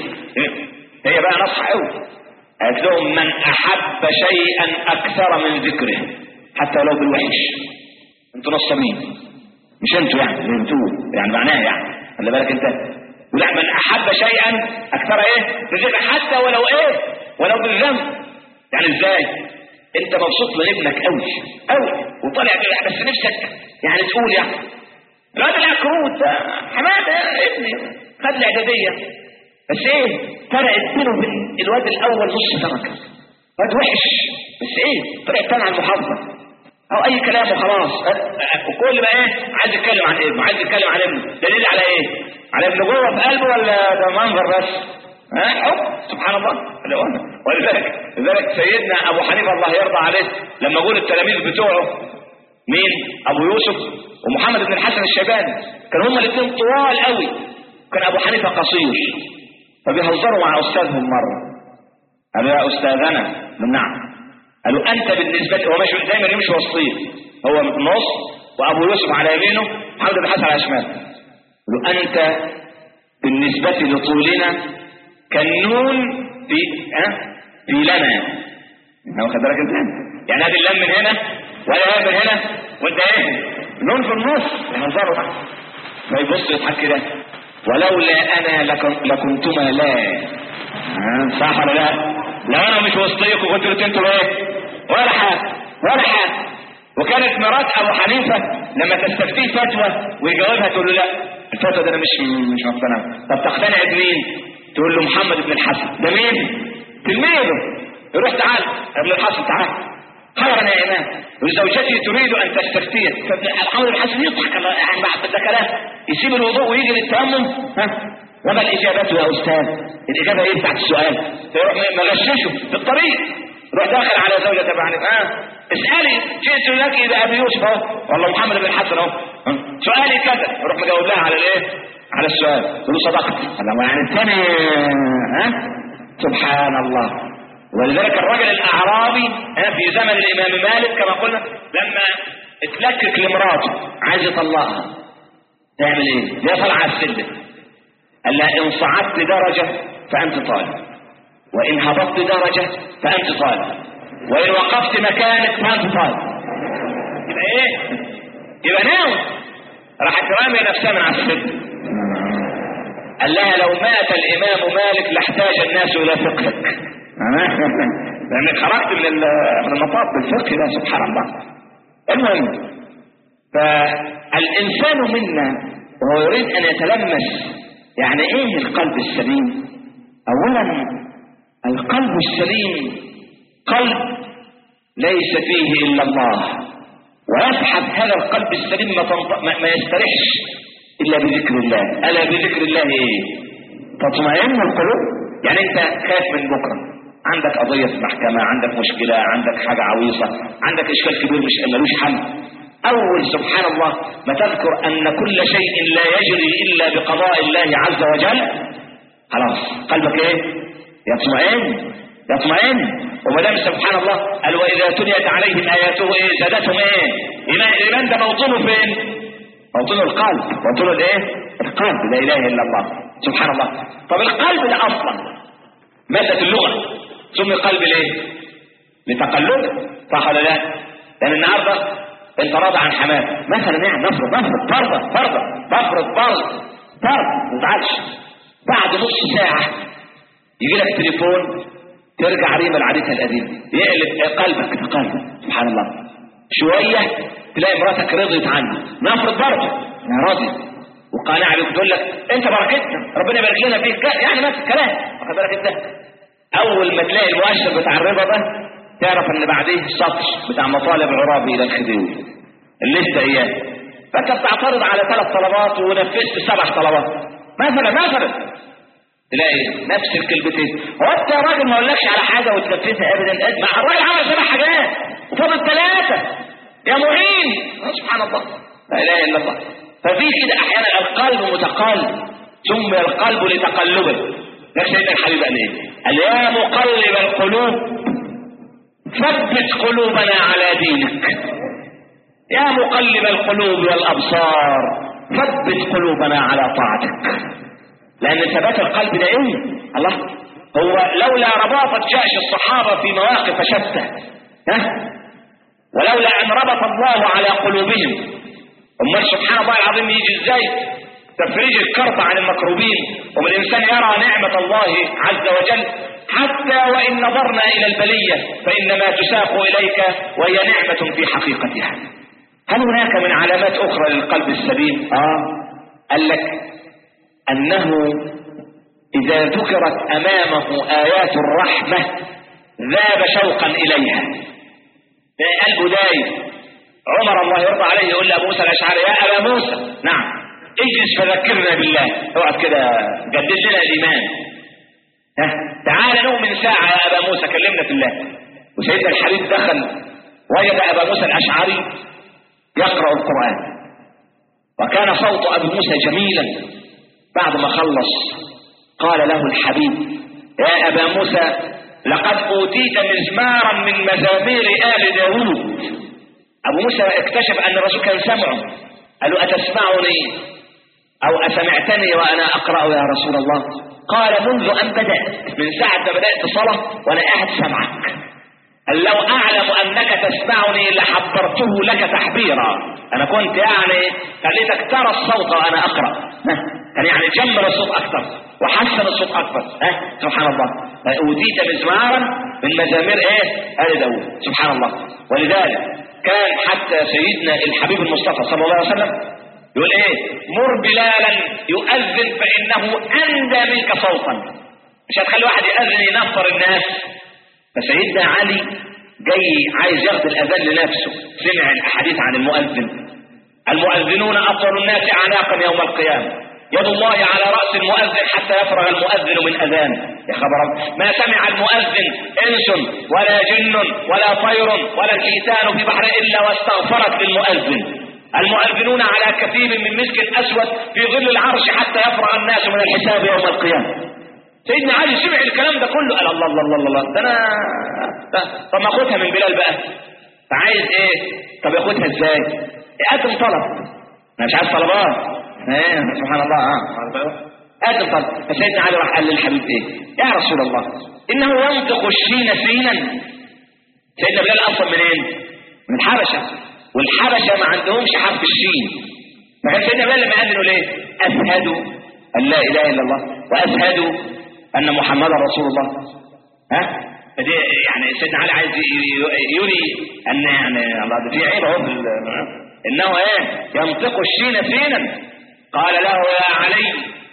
هي بقى نصح قوي قالت لهم من احب شيئا اكثر من ذكره حتى ولو بالوحش انتوا نصابين مش انتوا يعني اللي انتوا يعني معناها يعني خلي بالك انت ولا من احب شيئا اكثر ايه بذكر حتى ولو ايه ولو بالذنب يعني ازاي انت مبسوط من ابنك قوي قوي وطالع كده بس نفسك يعني تقول يعني الواد العكروت ده حماده يا ابني خد الاعداديه بس ايه فرقت بينه وبين الواد الاول نص درجه واد وحش بس ايه طلع الثاني على المحافظه او اي كلام وخلاص وكل ما ايه عايز يتكلم عن ابنه عايز يتكلم عن ابنه دليل على ايه على ابنه جوه في قلبه ولا ده منظر بس ها حب سبحان الله ولذلك لذلك سيدنا ابو حنيفه الله يرضى عليه لما جول التلاميذ بتوعه مين ابو يوسف ومحمد بن الحسن الشيباني كانوا هما الاثنين طوال قوي كان ابو حنيفه قصير فبيهزروا مع استاذهم مره قالوا يا استاذنا قال نعم قالوا انت بالنسبه هو ماشي دايما يمشي وسطيه هو في النص وابو يوسف على يمينه محمد بن الحسن على شماله قالوا انت بالنسبه لطولنا كالنون في ها في لنا انت واخد بالك انت يعني هذه اللام من هنا ولا هي من هنا وانت ايه نون في النص يهزروا فيبص يضحك كده ولولا انا لكن لكنتما لا ها، صح ولا لا لو انا مش وسطيكم كنتوا الاثنين انتوا ايه ولا حاجه ولا حاجه وكانت مرات ابو حنيفه لما تستفتيه فتوى ويجاوبها تقول له لا الفتوى ده انا مش مش مقتنع طب تقتنع بمين تقول له محمد بن الحسن ده مين تلميذه يروح تعال يا ابن الحسن تعال خيرا يا امام وزوجتي تريد ان تستفتيه فمحمد بن الحسن يضحك الله يعني بعد ده كلام يسيب الوضوء ويجي للتيمم ها وما الاجابه يا استاذ الاجابه ايه بتاعت السؤال فيروح مغششه في الطريق روح داخل على زوجة ابو حنيفه اه اسالي جئت لك بابي يوسف اهو والله محمد بن الحسن اهو ها؟ سؤالي كذا يروح مجاوب لها على الايه على السؤال تقول له صدقت الله يعني الثاني ها سبحان الله ولذلك الرجل الاعرابي ها، في زمن الامام مالك كما قلنا لما اتلكك لمراته عايز يطلقها تعمل ايه؟ هي طالعه على السلم قال لها ان صعدت درجه فانت طالب وان هبطت درجه فانت طالب وان وقفت مكانك فانت طالب يبقى ايه؟ يبقى ناوي راحت رامي نفسها من على السلم قال لها لو مات الامام مالك لاحتاج الناس الى فقهك لانك خرجت من ال- من المطاف بالفقه ده سبحان الله المهم فالانسان منا وهو يريد ان يتلمس يعني ايه القلب السليم اولا القلب السليم قلب ليس فيه الا الله ويسحب هذا القلب السليم ما, تنط... ما ما يستريحش الا بذكر الله الا بذكر الله ايه تطمئن القلوب يعني انت خايف من بكره عندك قضية في محكمة عندك مشكلة عندك حاجة عويصة عندك اشكال كبير مش ملوش حل اول سبحان الله ما تذكر ان كل شيء لا يجري الا بقضاء الله عز وجل خلاص قلبك ايه يطمئن يطمئن وما دام سبحان الله قال واذا تليت عليهم اياته ايه زادتهم ايه ايمان الايمان ده موطنه فين موطنه القلب موطنه الايه القلب لا اله الا الله سبحان الله طب القلب ده اصلا مادة اللغة سمي قلب ليه لتقلبه صح ولا لا لان النهارده انت راضي عن حماه مثلا يعني نفرض نفرض فرضا فرضا نفرض فرض فرض ما تزعلش بعد نص ساعة يجي لك تليفون ترجع ريما لعادتها القديمة يقلب قلبك قلبك سبحان الله شوية تلاقي مراتك رضيت عنه نفرض برضه يا راضي وقانع بيك تقول لك انت بركتنا ربنا يبارك لنا فيك يعني نفس الكلام واخد بالك انت اول ما تلاقي المؤشر بتاع الرضا ده تعرف ان بعديه السطر بتاع مطالب عرابي الى الخديوي الليسته اياه فانت بتعترض على ثلاث طلبات ونفذت سبع طلبات مثلا مثلا تلاقي نفس الكلمتين هو انت يا راجل ما اقولكش على حاجه وتنفذها ابدا مع الراجل عمل سبع حاجات وفاضل ثلاثه يا معين سبحان الله لا اله الا الله ففي كده احيانا القلب متقلب سمي القلب لتقلبه ده سيدنا الحبيب قال ايه؟ قال يا مقلب القلوب ثبت قلوبنا على دينك يا مقلب القلوب والابصار ثبت قلوبنا على طاعتك لان ثبات القلب ده ايه الله هو لولا رباطة جأش الصحابة في مواقف شتى ها ولولا ان ربط الله على قلوبهم امال سبحان الله العظيم يجي ازاي تفريج الكرب عن المكروبين وما الانسان يرى نعمة الله عز وجل حتى وان نظرنا الى البلية فانما تساق اليك وهي نعمة في حقيقتها هل هناك من علامات اخرى للقلب السليم اه قال لك انه اذا ذكرت امامه ايات الرحمة ذاب شوقا اليها قلبه دايب عمر الله يرضى عليه يقول لابو موسى الاشعري يا ابا موسى نعم اجلس فذكرنا بالله اقعد كده جدد لنا الايمان ها تعال نؤمن ساعة يا ابا موسى كلمنا في الله وسيدنا الحبيب دخل وجد ابا موسى الاشعري يقرأ القرآن وكان صوت ابي موسى جميلا بعد ما خلص قال له الحبيب يا ابا موسى لقد اوتيت مزمارا من مزامير ال داوود ابو موسى اكتشف ان الرسول كان سمعه قال له اتسمعني او اسمعتني وانا اقرا يا رسول الله قال منذ ان بدات من ساعه ما بدات صلاه وانا قاعد سمعك قال لو اعلم انك تسمعني لحبرته لك تحبيرا انا كنت يعني خليتك ترى الصوت وانا اقرا كان يعني جمل الصوت اكثر وحسن الصوت اكثر ها سبحان الله اوتيت مزمارا من مزامير ايه ال داوود سبحان الله ولذلك كان حتى سيدنا الحبيب المصطفى صلى الله عليه وسلم يقول ايه مر بلالا يؤذن فانه اندى منك صوتا مش هتخلي واحد يأذن ينفر الناس فسيدنا علي جاي عايز ياخد الاذان لنفسه سمع الاحاديث عن المؤذن المؤذنون اطول الناس اعناقا يوم القيامه يد الله على رأس المؤذن حتى يفرغ المؤذن من أذانه يا خبر ما سمع المؤذن إنس ولا جن ولا طير ولا الحيتان في بحر إلا واستغفرت للمؤذن المؤذنون على كثير من مسك أسود في ظل العرش حتى يفرغ الناس من الحساب يوم القيامة سيدنا علي سمع الكلام ده كله قال الله الله الله الله ده انا طب ما اخدها من بلال بقى فعايز ايه طب ياخدها ازاي قدم طلب انا مش عايز طلبات ايه سبحان الله اه قدم طلب فسيدنا علي راح قال للحبيب ايه يا رسول الله انه ينطق الشين سينا سيدنا بلال اصلا منين من الحبشه والحبشه ما عندهمش حرف الشين فكان سيدنا بلال لما يأذنوا ليه اشهد ان لا اله الا الله واشهد ان محمدا رسول الله ها فدي يعني سيدنا علي عايز يري ان يعني الله ده في عيب اهو في انه ايه ينطق الشين سينا قال له يا علي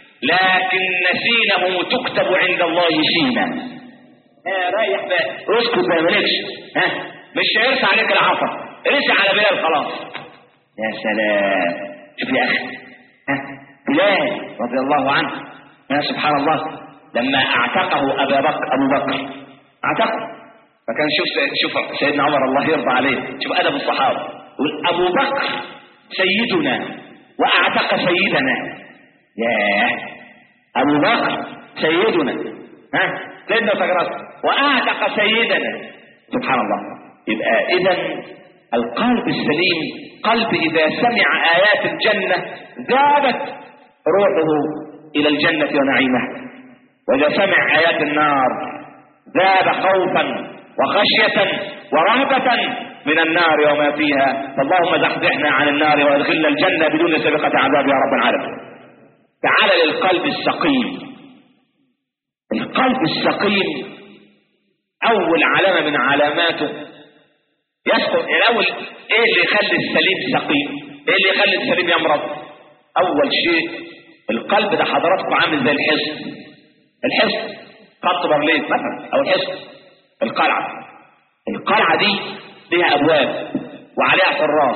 لكن سينه تكتب عند الله شينا ايه رايح بقى اسكت ما مالكش ها مش هيرسى عليك العصا رسى على بلال خلاص يا سلام شوف يا اخي ها بلال رضي الله عنه يا سبحان الله لما اعتقه ابا بكر ابو بكر اعتقه فكان شوف شوف سيدنا عمر الله يرضى عليه شوف ادب الصحابه يقول ابو بكر سيدنا واعتق سيدنا ياه ابو بكر سيدنا ها سيدنا سقراط واعتق سيدنا سبحان الله يبقى اذا القلب السليم قلب اذا سمع ايات الجنه ذابت روحه الى الجنه ونعيمها واذا سمع ايات النار ذاب خوفا وخشيه ورهبه من النار وما فيها فاللهم زحزحنا عن النار وادخلنا الجنه بدون سابقه عذاب يا رب العالمين تعال للقلب السقيم القلب السقيم اول علامه من علاماته يسقط الاول ايه اللي يخلي السليم سقيم ايه اللي يخلي السليم يمرض اول شيء القلب ده حضراتكم عامل زي الحصن الحصن خط برلين مثلا او الحصن القلعه القلعه دي ليها ابواب وعليها حراس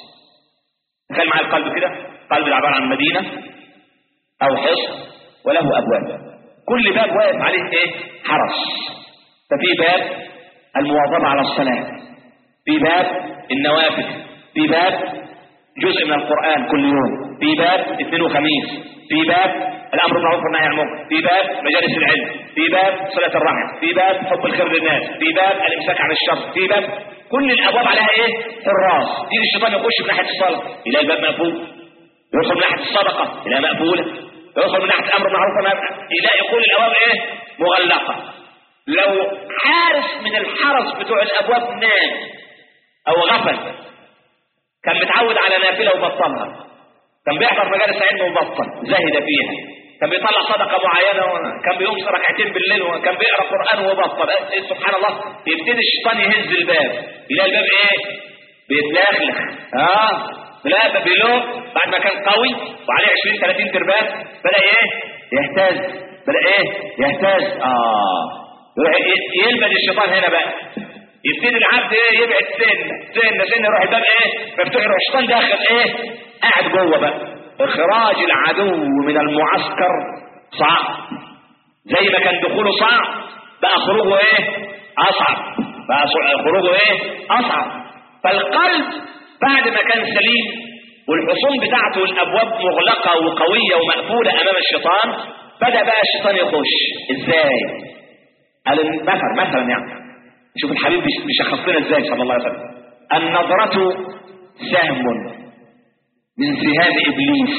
تخيل معايا القلب كده قلب ده عباره عن مدينه او حصن وله ابواب كل باب واقف عليه ايه حرس ففي باب المواظبه على الصلاه في باب النوافل في باب جزء من القرآن كل يوم في باب اثنين وخميس في باب الأمر بالمعروف والنهي عن المنكر في باب مجالس العلم في باب صلة الرحم في باب حب الخير للناس في باب الإمساك عن الشر في باب كل الأبواب عليها إيه؟ حراس يجي الشيطان يخش من ناحية الصلاة يلاقي الباب مقفول يدخل من ناحية الصدقة يلاقيها مقفولة يدخل من ناحية الأمر بالمعروف والنهي عن المنكر يلاقي كل الأبواب إيه؟ مغلقة لو حارس من الحرس بتوع الأبواب نام او غفل كان متعود على نافله وبطلها كان بيحضر مجالس علم وبطل زاهد فيها كان بيطلع صدقه معينه كان بيقوم ركعتين بالليل وكان بيقرا قران وبطل إيه سبحان الله يبتدي الشيطان يهز الباب يلاقي الباب ايه بيتلخلخ اه لا باب بيلوق بعد ما كان قوي وعليه 20 30 تربات بدا ايه يهتز بدا ايه يهتز اه يروح يلبد الشيطان هنا بقى يبتدي العبد ايه يبعد سن سن سن يروح الباب ايه مفتوح يروح الشيطان داخل ايه قاعد جوه بقى اخراج العدو من المعسكر صعب زي ما كان دخوله صعب بقى خروجه ايه اصعب بقى خروجه ايه اصعب فالقلب بعد ما كان سليم والحصون بتاعته والابواب مغلقه وقويه ومقفوله امام الشيطان بدا بقى الشيطان يخش ازاي قال مثلا مثلا يعني شوف الحبيب بيشخص لنا ازاي صلى الله عليه وسلم النظرة سهم من سهام ابليس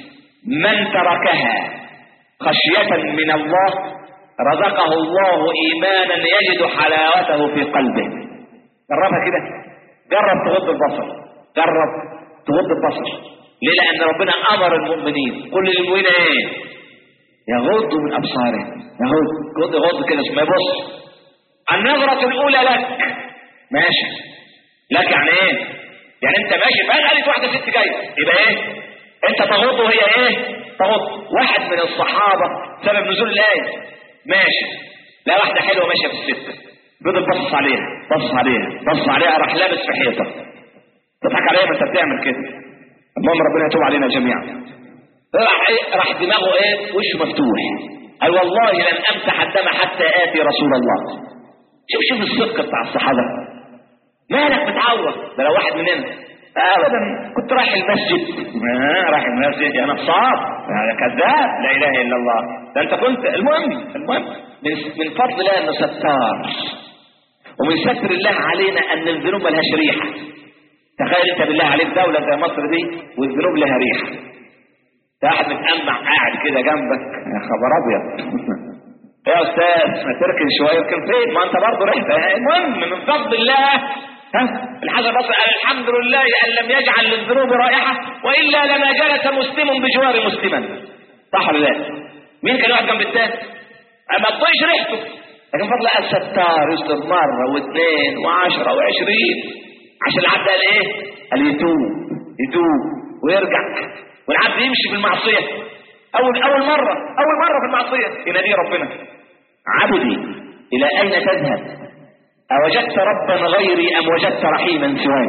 من تركها خشية من الله رزقه الله ايمانا يجد حلاوته في قلبه جربها كده جرب تغض البصر جرب تغض البصر ليه لان ربنا امر المؤمنين كل المؤمنين ايه يغضوا من ابصارهم يغض غض غض كده ما يبص النظرة الأولى لك ماشي لك يعني إيه؟ يعني أنت ماشي فجأة لقيت واحدة ست جاية يبقى إيه؟ أنت تغض وهي إيه؟ تغض واحد من الصحابة سبب نزول الآية ماشي لا واحدة حلوة ماشية في السكة فضل بص عليها بص عليها بص عليها راح لابس في حيطة تضحك عليها ما أنت بتعمل كده المهم ربنا يتوب علينا جميعا راح إيه؟ راح دماغه إيه؟ وشه مفتوح قال والله لن أمسح الدم حتى آتي رسول الله شوف شوف الصدق بتاع الصحابة مالك متعور ده لو واحد مننا ابدا كنت رايح المسجد آه رايح المسجد يا نصاب هذا كذاب لا اله الا الله ده انت كنت المهم المهم من, من فضل الله انه ستار ومن ستر الله علينا ان الذنوب ملهاش ريحه تخيل انت بالله عليك دوله زي مصر دي والذنوب لها ريحه ده واحد متأمع قاعد كده جنبك يا خبر ابيض يا استاذ ما تركن شويه يمكن فين ما انت برضه رحت المهم من فضل الله ها الحاجه بس قال الحمد لله ان لم يجعل للذنوب رائحه والا لما جلس مسلم بجوار مسلما صح ولا لا؟ مين كان يقعد جنب التاني؟ ما تطيش ريحته لكن فضل الله الستار يستر مره واثنين وعشره وعشرين عشان العبد قال ايه؟ قال يتوب يتوب ويرجع والعبد يمشي في المعصيه اول اول مره اول مره في المعصيه ينادي ربنا عبدي الى اين تذهب اوجدت ربا غيري ام وجدت رحيما سواي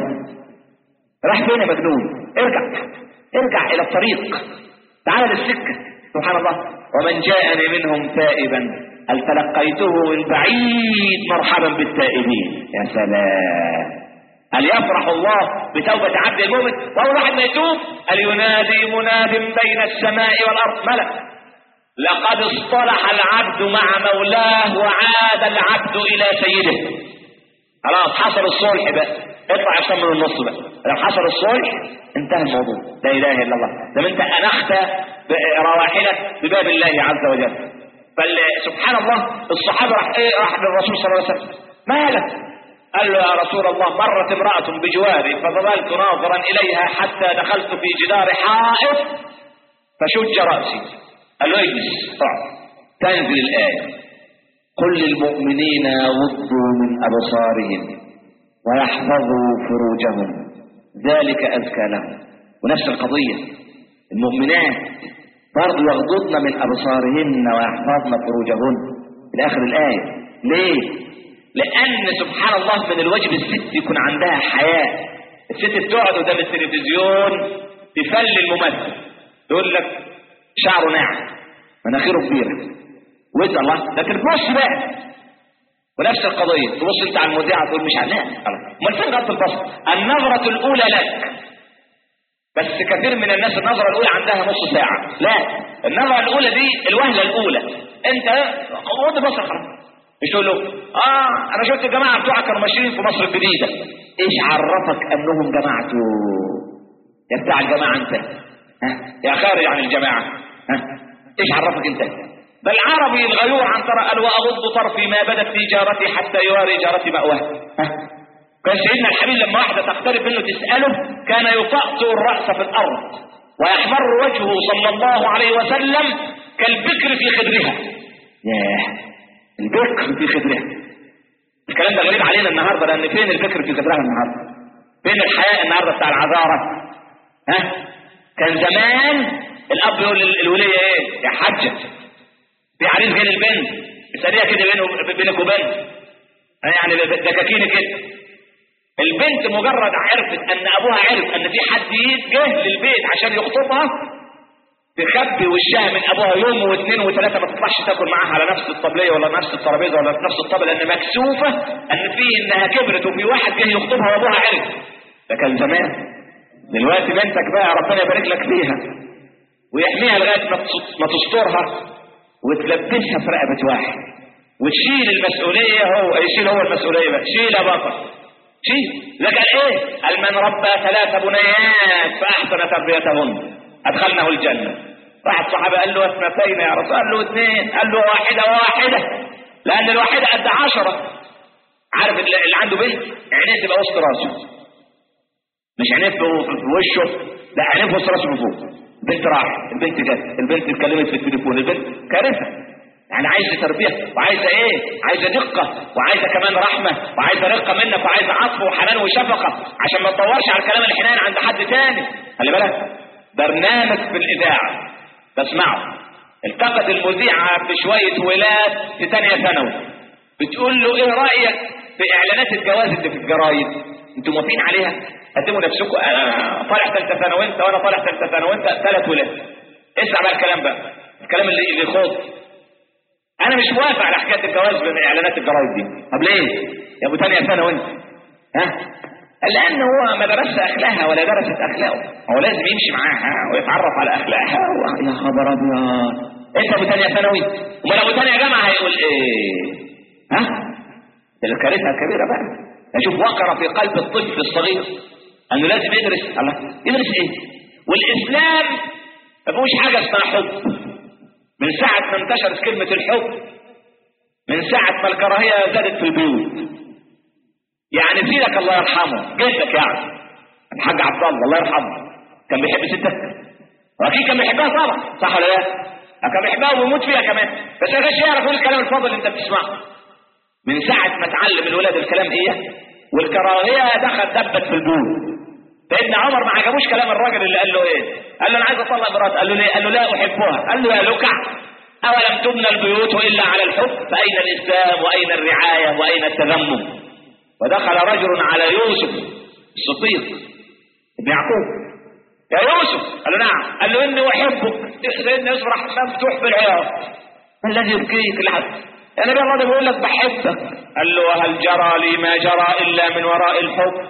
راح فين يا مجنون ارجع ارجع الى الطريق تعال للسكه سبحان الله ومن جاءني منهم تائبا هل تلقيته من بعيد مرحبا بالتائبين يا سلام هل يفرح الله بتوبة عبد المؤمن وهو واحد ما يتوب هل ينادي مناد بين السماء والأرض ملك لقد اصطلح العبد مع مولاه وعاد العبد إلى سيده خلاص حصل الصلح بقى اطلع عشان من النص بقى لو حصل الصلح انتهى الموضوع لا اله الا الله لما انت انخت رواحلك بباب الله عز وجل فسبحان الله الصحابه راح ايه راح للرسول صلى الله عليه وسلم مالك قال له يا رسول الله مرت امرأة بجواري فظللت ناظرا إليها حتى دخلت في جدار حائط فشج رأسي قال له اجلس اقعد تنزل الآية قل للمؤمنين يغضوا من أبصارهم ويحفظوا فروجهم ذلك أزكى لهم ونفس القضية المؤمنات برضو يغضضن من أبصارهن ويحفظن فروجهن إلى آخر الآية ليه؟ لأن سبحان الله من الواجب الست يكون عندها حياة الست بتقعد قدام التلفزيون تفل الممثل تقول لك شعره ناعم مناخيره كبيرة وانت الله لكن تبص بقى ونفس القضية تبص انت على المذيعة تقول مش عارف امال فين غض البصر النظرة الأولى لك بس كثير من الناس النظرة الأولى عندها نص ساعة لا النظرة الأولى دي الوهلة الأولى أنت غض بصر خلاص مش تقول له اه انا شفت الجماعه بتوعك كانوا ماشيين في مصر الجديده ايش عرفك انهم جماعته يا بتاع الجماعه انت ها يا خارج عن الجماعه ها ايش عرفك انت ده العربي الغيور عن ترى قال واغض طرفي ما بدت في جارتي حتى يواري جارتي مأواه ها كان سيدنا الحبيب لما واحده تقترب منه تساله كان يطأطئ الراس في الارض ويحمر وجهه صلى الله عليه وسلم كالبكر في خدرها ياه البكر في خدرها الكلام ده غريب علينا النهارده لان فين البكر في خدرها النهارده فين الحياء النهارده بتاع العذاره ها كان زمان الاب يقول للوليه ايه يا حاجه في عريس غير البنت اساليها كده بينه بينك وبين يعني دكاكين كده البنت مجرد عرفت ان ابوها عرف ان في حد جه للبيت عشان يخطبها تخبي وشها من ابوها يوم واثنين وثلاثه ما تطلعش تاكل معاها على نفس الطبليه ولا نفس الترابيزه ولا نفس الطبل لان مكسوفه ان في انها كبرت وفي واحد جه يخطبها وابوها عرف ده كان زمان دلوقتي بنتك بقى ربنا يبارك لك فيها ويحميها لغايه ما تسترها وتلبسها في رقبه واحد وتشيل المسؤوليه هو يشيل هو المسؤوليه بقى شيل يا بطل شيل ده قال ايه؟ قال من ربى ثلاث بنيات فاحسن تربيتهن ادخلناه الجنة واحد صحابة قال له اثنتين يا رسول قال له اثنين قال له واحدة واحدة لأن الواحدة قد عشرة عارف اللي عنده بنت عينيه تبقى وسط راسه مش عينيه في وشه لا عينيه في وسط راسه من فوق البنت راحت البنت جت البنت اتكلمت في التليفون البنت كارثة يعني عايزة تربية وعايزة ايه عايزة دقة وعايزة كمان رحمة وعايزة رقة منك وعايزة عطف وحنان وشفقة عشان ما تدورش على الكلام الحنان عند حد تاني خلي بالك برنامج في الإذاعة بسمعه التقت المذيعة بشوية ولاد في تانية ثانوي بتقول له ايه رأيك في اعلانات الجواز اللي في الجرايد انتوا موافقين عليها قدموا نفسكم انا طالع ثالثة ثانوي انت وانا طالع ثالثة ثانوي انت ثلاث ولاد اسمع بقى الكلام بقى الكلام اللي اللي يخوض انا مش موافق على حكايه الجواز من اعلانات الجرايد دي طب ليه يا ابو ثانيه ثانوي انت ها لأن هو ما درسش أخلاقها ولا درست أخلاقه هو لازم يمشي معاها ويتعرف على أخلاقها يا خبر أبيض أنت أبو تانية ثانوي أمال أبو تانية جامعة هيقول إيه؟ ها؟ ده الكارثة الكبيرة بقى أشوف وقر في قلب الطفل الصغير أنه لازم يدرس الله يدرس إيه؟ والإسلام ما فيهوش حاجة اسمها حب من ساعة ما انتشرت كلمة الحب من ساعة ما الكراهية زادت في البيوت يعني سيدك الله يرحمه جدك يعني الحاج عبد الله الله يرحمه كان بيحب ستك واكيد كان بيحبها طبعا صح ولا لا كان بيحبها وبيموت فيها كمان بس ما كانش يعرف يقول الكلام الفاضل اللي انت بتسمعه من ساعة ما اتعلم الولاد الكلام ايه والكراهية دخل دبت في البول سيدنا عمر ما عجبوش كلام الراجل اللي قال له ايه قال له انا عايز اطلق مراتي قال له ليه قال له لا احبها قال له يا لكع اولم تبنى البيوت الا على الحب فاين الاسلام واين الرعاية واين التذمم ودخل رجل على يوسف الصديق ابن يعقوب يا يوسف قال له نعم قال له اني احبك سيدنا يوسف راح مفتوح بالعياط ما الذي يبكيك لحد يا نبي الله ده بيقول لك بحبك قال له وهل جرى لي ما جرى الا من وراء الحب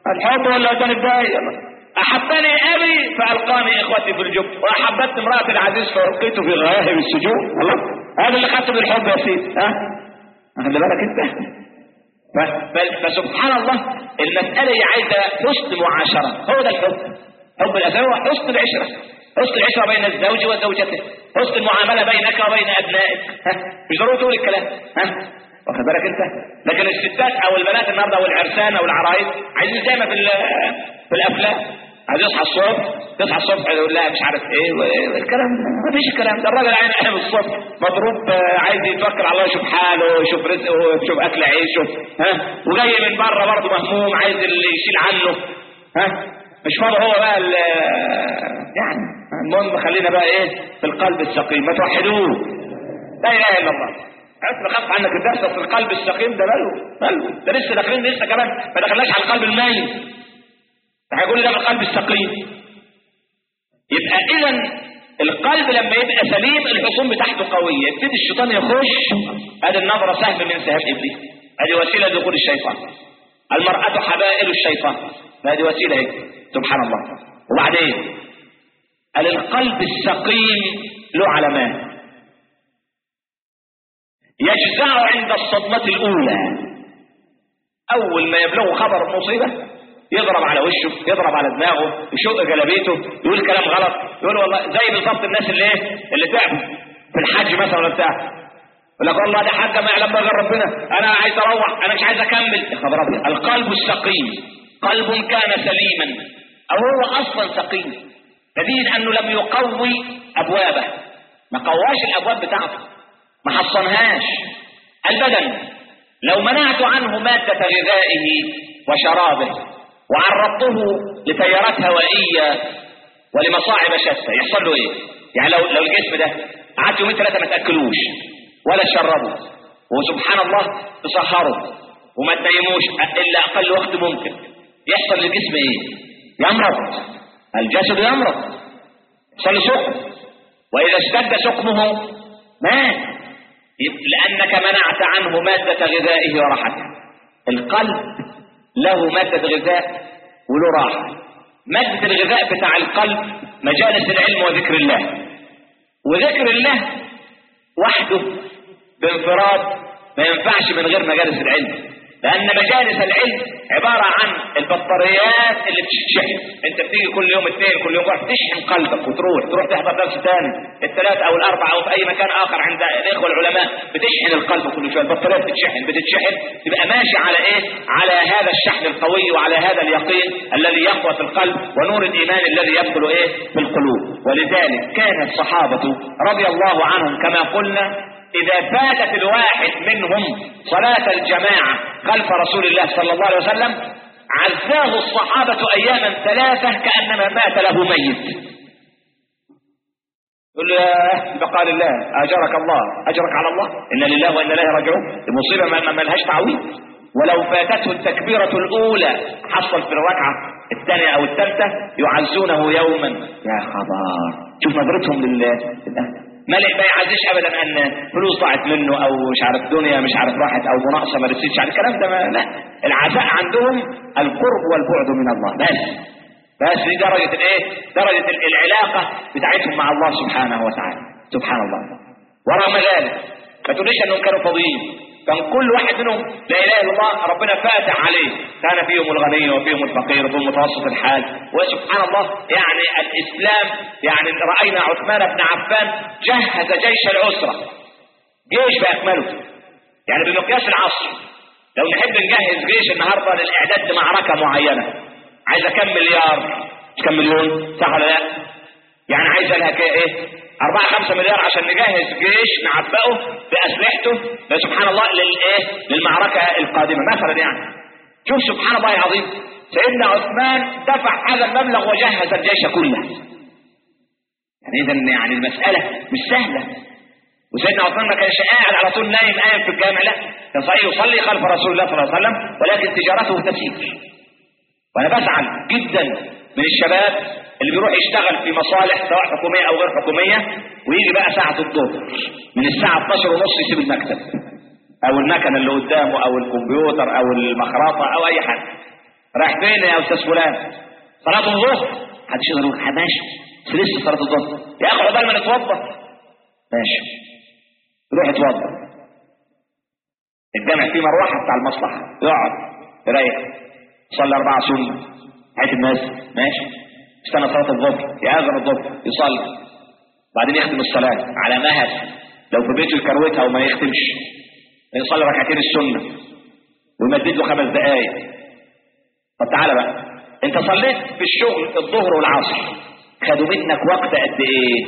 الحب ولا وداني الداية أحبني أبي فألقاني إخوتي في الجب وأحبت امرأة العزيز فألقيت في غياهب السجون الله هذا اللي خدته بالحب يا سيدي ها خلي بالك أنت ف- ف- فسبحان الله المسألة هي عايزة حسن معاشرة هو ده الحب حب الأسرة هو حسن العشرة حسن العشرة بين الزوج وزوجته حسن المعاملة بينك وبين أبنائك ها مش ضروري تقول الكلام ها واخد بالك انت لكن الستات او البنات النهارده او العرسان او العرايس عايزين زي ما في ال- في الافلام عايز يصحى الصبح تصحى الصبح يقول لها مش عارف ايه و- الكلام ما فيش الكلام ده الراجل عين قايم الصبح مضروب آه، عايز يتوكل على الله يشوف حاله يشوف رزقه يشوف اكل عيشه ها وجاي من بره برضه مهموم عايز اللي يشيل عنه ها مش فاضي هو بقى ال- يعني المهم خلينا بقى ايه في القلب السقيم ما توحدوه لا اله الا الله عرفت بخاف عنك الدرس في القلب السقيم ده بلو بلو ده لسه داخلين لسه كمان ما دخلناش على القلب الميت ده هيقول لي ده في القلب السقيم يبقى اذا القلب لما يبقى سليم الحصون بتاعته قويه يبتدي الشيطان يخش ادي النظره سهم من سهام ابليس ادي وسيله دخول الشيطان المراه حبائل الشيطان هذه وسيله هيك سبحان الله وبعدين قال القلب السقيم له علامات يجزع عند الصدمة الأولى أول ما يبلغه خبر مصيبة يضرب على وشه يضرب على دماغه يشق جلابيته يقول كلام غلط يقول والله زي بالظبط الناس اللي ايه اللي تعبوا في الحج مثلا ولا بتاع يقول لك والله ده حاجه ما يعلم بها غير ربنا انا عايز اروح انا مش عايز اكمل يا خبر أبيض. القلب السقيم قلب كان سليما او هو اصلا سقيم نتيجه انه لم يقوي ابوابه ما قواش الابواب بتاعته ما حصنهاش البدن لو منعت عنه مادة غذائه وشرابه وعرضته لتيارات هوائية ولمصاعب شتى يحصل له ايه؟ يعني لو لو الجسم ده قعد يومين ثلاثة ما تأكلوش ولا تشربه وسبحان الله تسهره وما تنيموش إلا أقل وقت ممكن يحصل للجسم ايه؟ يمرض الجسد يمرض يحصل له سقم وإذا اشتد سقمه مات لأنك منعت عنه مادة غذائه وراحته القلب له مادة غذاء وله راحة مادة الغذاء بتاع القلب مجالس العلم وذكر الله وذكر الله وحده بانفراد ما ينفعش من غير مجالس العلم لأن مجالس العلم عبارة عن البطاريات اللي بتشحن انت بتيجي كل يوم اثنين كل يوم واحد تشحن قلبك وتروح تروح تحضر درس ثاني الثلاث او الاربع او في اي مكان اخر عند الاخوه العلماء بتشحن القلب كل شويه البطاريات بتشحن بتتشحن تبقى ماشي على ايه على هذا الشحن القوي وعلى هذا اليقين الذي يقوى في القلب ونور الايمان الذي يدخل ايه في القلوب ولذلك كان الصحابه رضي الله عنهم كما قلنا إذا فاتت الواحد منهم صلاة الجماعة خلف رسول الله صلى الله عليه وسلم عزاه الصحابة أياما ثلاثة كأنما مات له ميت يقول له يا بقى لله أجرك الله أجرك على الله إن لله وإن إليه راجعون المصيبة ما ما- ما لهاش تعويض ولو فاتته التكبيرة الأولى حصل في الركعة الثانية أو الثالثة يعزونه يوما يا خبر شوف نظرتهم لله لله. ملك ما يعزيش ابدا ان فلوس ضاعت منه او مش عارف دنيا مش عارف راحت او مناقصه ما رسيتش على الكلام ده ما لا العزاء عندهم القرب والبعد من الله بس بس دي درجه الايه؟ درجه ال- العلاقه بتاعتهم مع الله سبحانه وتعالى سبحان الله ورغم ذلك ما تقوليش انهم كانوا فاضيين كان كل واحد منهم لا اله الا الله ربنا فاتح عليه كان فيهم الغني وفيهم الفقير وفيهم متوسط الحال وسبحان الله يعني الاسلام يعني راينا عثمان بن عفان جهز جيش العسره جيش باكمله يعني بمقياس العصر لو نحب نجهز جيش النهارده للاعداد لمعركه معينه عايزه كم مليار مش كم مليون صح ولا لا؟ يعني عايزه لها كده ايه؟ 4 5 مليار عشان نجهز جيش نعبئه باسلحته سبحان الله للايه؟ للمعركه القادمه مثلا يعني شوف سبحان الله العظيم سيدنا عثمان دفع هذا المبلغ وجهز الجيش كله يعني اذا يعني المساله مش سهله وسيدنا عثمان ما كانش قاعد على طول نايم قايم في الجامع لا كان صحيح يصلي خلف رسول الله صلى الله عليه وسلم ولكن تجارته تسير وانا بزعل جدا من الشباب اللي بيروح يشتغل في مصالح سواء حكوميه او غير حكوميه ويجي بقى ساعه الظهر من الساعه 12 ونص يسيب المكتب او المكنه اللي قدامه او الكمبيوتر او المخرطه او اي حاجه رايح فين يا استاذ فلان صلاه الظهر محدش يقدر يقول "ها، ماشي بس لسه صلاه الظهر يا اخي عقبال ما نتوضا ماشي يروح يتوضا الجامع فيه مروحه بتاع المصلحه يقعد يريح يصلي اربعه سنه حيث الناس ماشي استنى صلاه الظهر يأذن الظهر يصلي بعدين يختم الصلاه على مهل لو في بيته يكروتها وما يختمش يصلي ركعتين السنه ويمدد له خمس دقائق طب تعالى بقى انت صليت في الشغل الظهر والعصر خدوا منك وقت قد ايه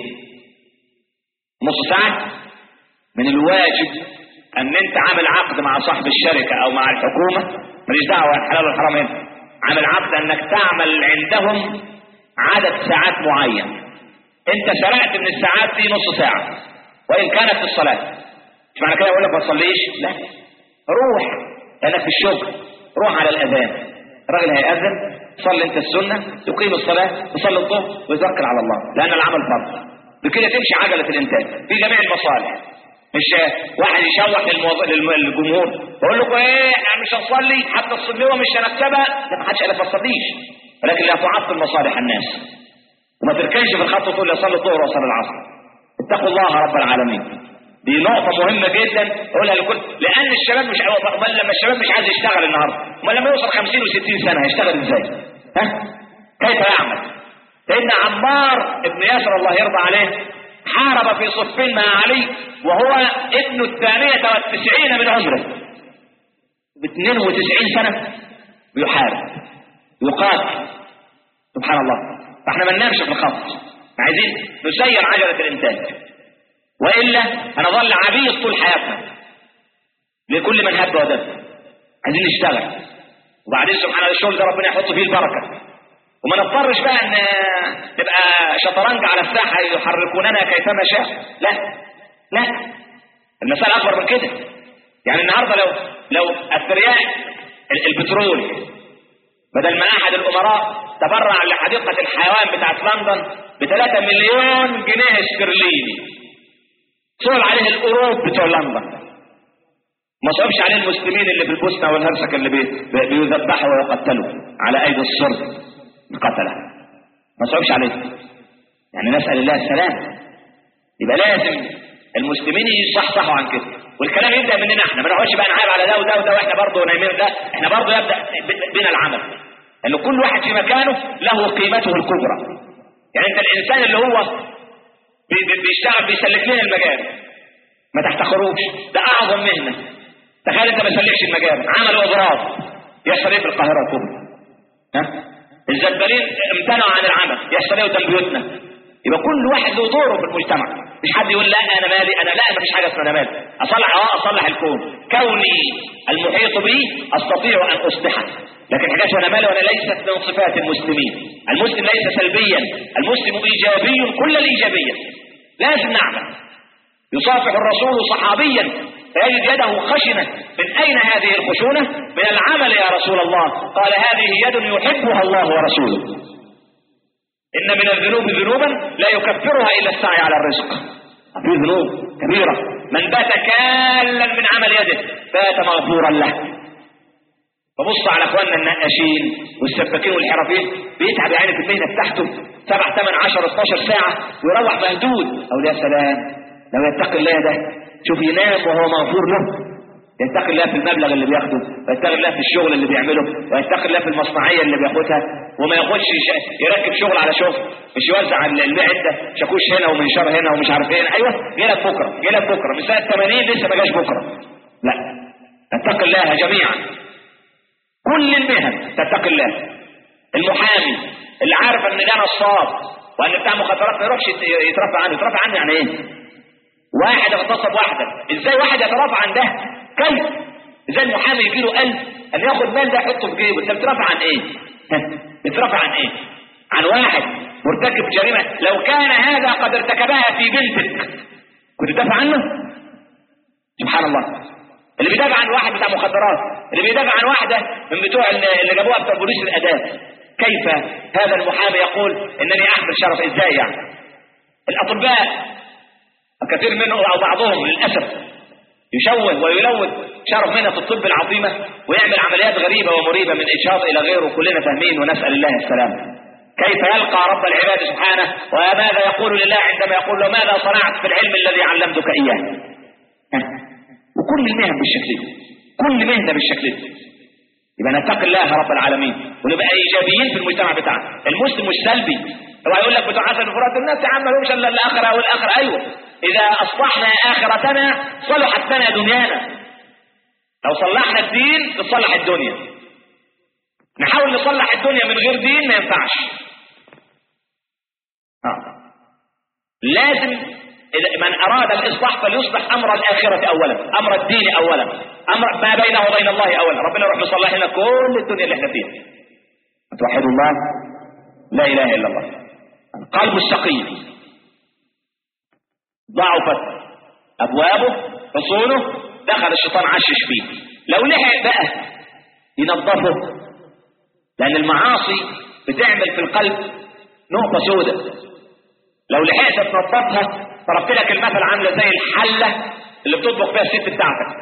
نص ساعه من الواجب ان انت عامل عقد مع صاحب الشركه او مع الحكومه ماليش دعوه الحلال والحرام هنا عامل عقد انك تعمل عندهم عدد ساعات معين انت سرقت من الساعات دي نص ساعه وان كانت في الصلاه مش معنى كده اقول لك ما تصليش لا روح لانك في الشغل روح على الاذان الراجل هيأذن صلي انت السنه تقيم الصلاه تصلي الظهر وتوكل على الله لان العمل فرض بكده تمشي عجله الانتاج في جميع المصالح مش واحد يشوح للموضوع للجمهور يقول لكم ايه احنا مش هنصلي حتى الصليوه مش هنكتبها لا ما حدش قال لك ما تصليش ولكن لا تعطل مصالح الناس وما تركنش في الخط وتقول لي اصلي الظهر واصلي العصر اتقوا الله رب العالمين دي نقطة مهمة جدا اقولها لكل لأن الشباب مش امال لما الشباب مش عايز يشتغل النهارده امال لما يوصل 50 و60 سنة هيشتغل ازاي؟ ها؟ كيف يعمل؟ سيدنا عمار ابن ياسر الله يرضى عليه حارب في صفين مع علي وهو ابن الثانية والتسعين من عمره ب 92 سنة بيحارب يقاتل سبحان الله فاحنا ما ننامش في الخط عايزين نسير عجلة الانتاج والا هنظل عبيد طول حياتنا لكل من هب ودب عايزين نشتغل وبعدين سبحان الله الشغل ده ربنا يحط فيه البركه وما نضطرش بقى ان نبقى شطرنج على الساحه يحركوننا كيفما شاء لا لا المسألة أكبر من كده يعني النهارده لو لو الثرياء البترول بدل ما أحد الأمراء تبرع لحديقة الحيوان بتاعت لندن ب 3 مليون جنيه استرليني صول عليه القروب بتوع لندن ما صعبش عليه المسلمين اللي في البوسنه والهرسك اللي بي- بي- بيذبحوا ويقتلوا على ايدي الصرب القتله ما صعبش عليه يعني نسال الله السلام يبقى لازم المسلمين يصحصحوا عن كده والكلام يبدا مننا احنا ما نقعدش بقى نعيب على ده وده وده واحنا برضه نايمين ده احنا برضه يبدا ب- بنا العمل لان كل واحد في مكانه له قيمته الكبرى يعني انت الانسان اللي هو بي- بي- بيشتغل بيسلك لنا المجال ما تحتقروش ده اعظم مهنه تخيل انت ما سلكش المجال عملوا اضراب يحصل ايه في القاهره الكبرى ها الزبالين امتنعوا عن العمل يحصل ايه قدام بيوتنا يبقى كل واحد له دوره في المجتمع مش حد يقول لا انا مالي انا لا ما فيش حاجه اسمها انا مالي اصلح اه اصلح الكون كوني المحيط بي استطيع ان اصلحه لكن حاجات وانا مالي وانا ليست من صفات المسلمين المسلم ليس سلبيا المسلم ايجابي كل الايجابيه لازم نعمل يصافح الرسول صحابيا فيجد يده خشنة من أين هذه الخشونة؟ من العمل يا رسول الله قال هذه يد يحبها الله ورسوله إن من الذنوب ذنوبا لا يكفرها إلا السعي على الرزق في ذنوب كبيرة من بات كالا من عمل يده بات مغفورا له فبص على اخواننا النقاشين والسباكين والحرفيين بيتعب يعني في المهنه بتاعته سبع ثمان عشر 12 ساعه ويروح مهدود او يا سلام لو يتقي الله ده شوف ينام وهو مغفور له يتقي الله في المبلغ اللي بياخده ويتقي الله في الشغل اللي بيعمله ويتقي الله في المصنعيه اللي بياخدها وما ياخدش ش- يركب شغل على شغل مش يوزع ال- البيع ده شاكوش هنا ومنشار هنا ومش عارف ايه ايوه جيلك بكره جيلك بكره من سنه 80 لسه ما جاش بكره لا نتقي الله جميعا كل المهن تتقي الله المحامي اللي عارف ان ده نصاب وان بتاع مخدرات ما يروحش يت- يترفع عنه يترفع عنه يعني ايه واحد اغتصب واحده ازاي واحد يترافع عن ده كيف ازاي المحامي يجي له قلب ان ياخد مال ده يحطه في جيبه انت بترافع عن ايه ها؟ بترافع عن ايه عن واحد مرتكب جريمه لو كان هذا قد ارتكبها في بنتك كنت تدافع عنه سبحان الله اللي بيدافع عن واحد بتاع مخدرات اللي بيدافع عن واحده من بتوع اللي اللي جابوها بتوع بوليس الاداب كيف هذا المحامي يقول انني احمل شرف ازاي يعني الاطباء كثير منهم او بعضهم للاسف يشوه ويلوث شرف مهنة الطب العظيمة ويعمل عمليات غريبة ومريبة من إشهاض إلى غيره كلنا فاهمين ونسأل الله السلامة كيف يلقى رب العباد سبحانه وماذا يقول لله عندما يقول له ماذا صنعت في العلم الذي علمتك إياه ها؟ وكل المهن بالشكل ده كل مهنة بالشكل ده يبقى نتقي الله رب العالمين ونبقى ايجابيين في المجتمع بتاعنا المسلم مش سلبي هو هيقول لك بتوع حسن الفرات الناس يا عم مالهمش الا الاخره والاخره ايوه اذا اصلحنا اخرتنا صلحت لنا دنيانا لو صلحنا الدين تصلح الدنيا نحاول نصلح الدنيا من غير دين ما ينفعش آه. لازم إذا من أراد الإصلاح فليصلح أمر الآخرة أولا أمر الدين أولا أمر ما بينه وبين الله أولا ربنا يروح يصلح لنا كل الدنيا اللي احنا فيها توحد الله لا إله إلا الله القلب السقيم ضعفت أبوابه حصونه دخل الشيطان عشش فيه لو لحق بقى ينظفه لأن المعاصي بتعمل في القلب نقطة سوداء لو لحقت تنظفها ضربت لك المثل عامله زي الحله اللي بتطبخ فيها الست بتاعتك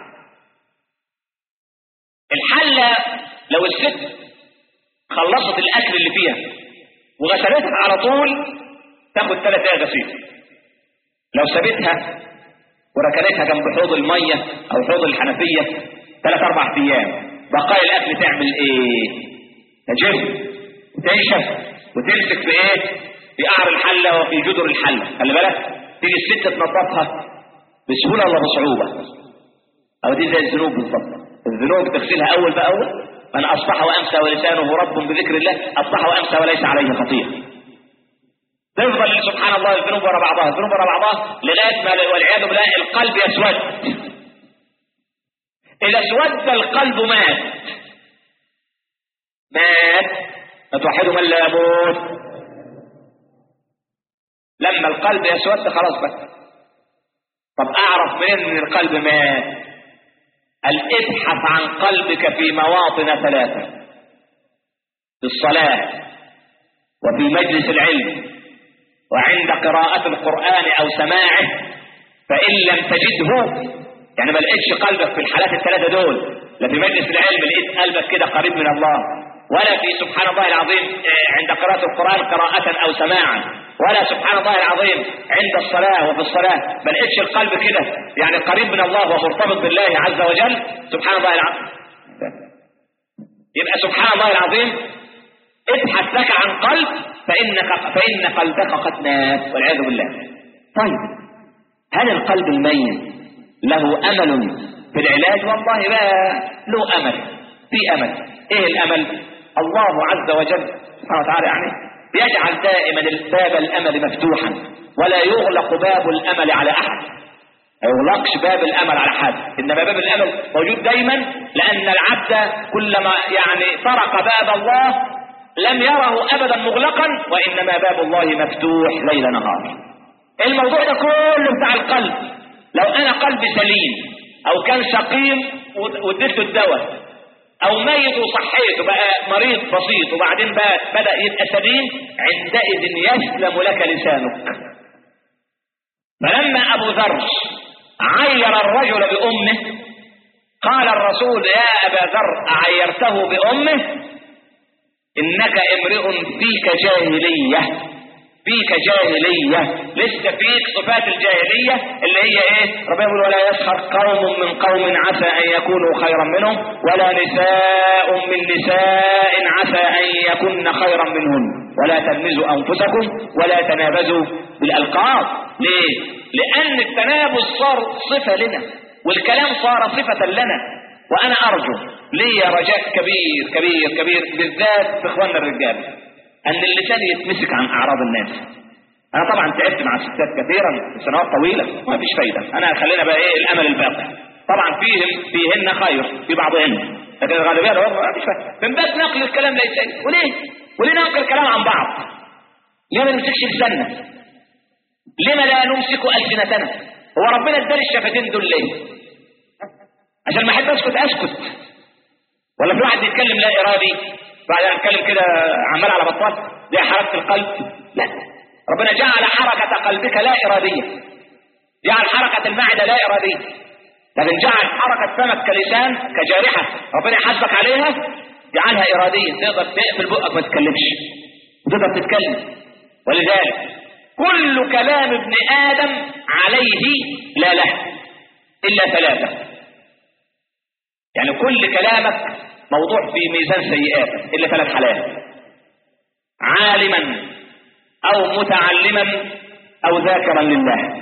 الحله لو الست خلصت الاكل اللي فيها وغسلتها على طول تاخد ثلاث دقايق غسيل لو سابتها وركنتها جنب حوض الميه او حوض الحنفيه ثلاث اربع ايام بقايا الاكل تعمل ايه تجف وتنشف وتمسك في ايه في قعر الحله وفي جدر الحله خلي بالك تيجي الست تنظفها بسهوله ولا بصعوبه او دي زي الذنوب بالظبط الذنوب تغسلها اول باول من اصبح وامسى ولسانه رب بذكر الله اصبح وامسى وليس عليه خطيئه تفضل سبحان الله الذنوب ورا بعضها الذنوب ورا بعضها لغايه ما والعياذ بالله القلب يسود اذا اسود القلب مات مات فتوحد من لا يموت لما القلب يسود خلاص بس طب اعرف منين ان القلب مات قال ابحث عن قلبك في مواطن ثلاثة في الصلاة وفي مجلس العلم وعند قراءة القرآن أو سماعه فإن لم تجده يعني ما لقيتش قلبك في الحالات الثلاثة دول لا في مجلس العلم لقيت قلبك كده قريب من الله ولا في سبحان الله العظيم عند قراءة القرآن قراءة أو سماعا ولا سبحان الله العظيم عند الصلاة وفي الصلاة ما لقيتش القلب كده يعني قريب من الله ومرتبط بالله عز وجل سبحان الله العظيم يبقى سبحان الله العظيم ابحث لك عن قلب فإنك فإن قلبك قد مات والعياذ بالله طيب هل القلب الميت له أمل في العلاج والله بقى له أمل في أمل إيه الأمل الله عز وجل سبحانه وتعالى يعني يجعل دائما باب الامل مفتوحا ولا يغلق باب الامل على احد ما يغلقش باب الامل على حد انما باب الامل موجود دايما لان العبد كلما يعني طرق باب الله لم يره ابدا مغلقا وانما باب الله مفتوح ليل نهار الموضوع ده كله بتاع القلب لو انا قلبي سليم او كان سقيم واديته الدواء او ميت وصحيته بقى مريض بسيط وبعدين بقى بدأ يبقى سليم عندئذ يسلم لك لسانك فلما ابو ذر عير الرجل بامه قال الرسول يا ابا ذر اعيرته بامه انك امرئ فيك جاهليه فيك جاهلية لسه فيك صفات الجاهلية اللي هي ايه ربنا يقول ولا يسخر قوم من قوم عسى ان يكونوا خيرا منهم ولا نساء من نساء عسى ان يكن خيرا منهن ولا تلمزوا انفسكم ولا تنابزوا بالالقاب ليه لان التنابز صار صفة لنا والكلام صار صفة لنا وانا ارجو لي رجاء كبير كبير كبير بالذات في اخواننا الرجال ان اللسان يتمسك عن اعراض الناس انا طبعا تعبت مع الستات كثيرا في سنوات طويله ما فيش فايده انا خلينا بقى ايه الامل الباقي طبعا فيهم فيهن خير في بعضهن لكن الغالبيه ده ما فيش فايده من باب نقل الكلام ليس وليه وليه ننقل الكلام عن بعض ليه ما نمسكش لساننا لما لا نمسك السنتنا هو ربنا اداني الشفتين دول ليه عشان ما احب اسكت اسكت ولا في واحد بيتكلم لا ارادي بعد ان اتكلم كده عمال على بطال دي حركه القلب لا ربنا جعل حركه قلبك لا اراديه جعل حركه المعده لا اراديه لكن جعل حركة فمك كلسان كجارحة ربنا يحاسبك عليها جعلها إرادية تقدر تقفل بقك ما تتكلمش وتقدر تتكلم ولذلك كل كلام ابن آدم عليه لا له إلا ثلاثة يعني كل كلامك موضوع في ميزان سيئاتك إلا ثلاث حالات عالما أو متعلما أو ذاكرا لله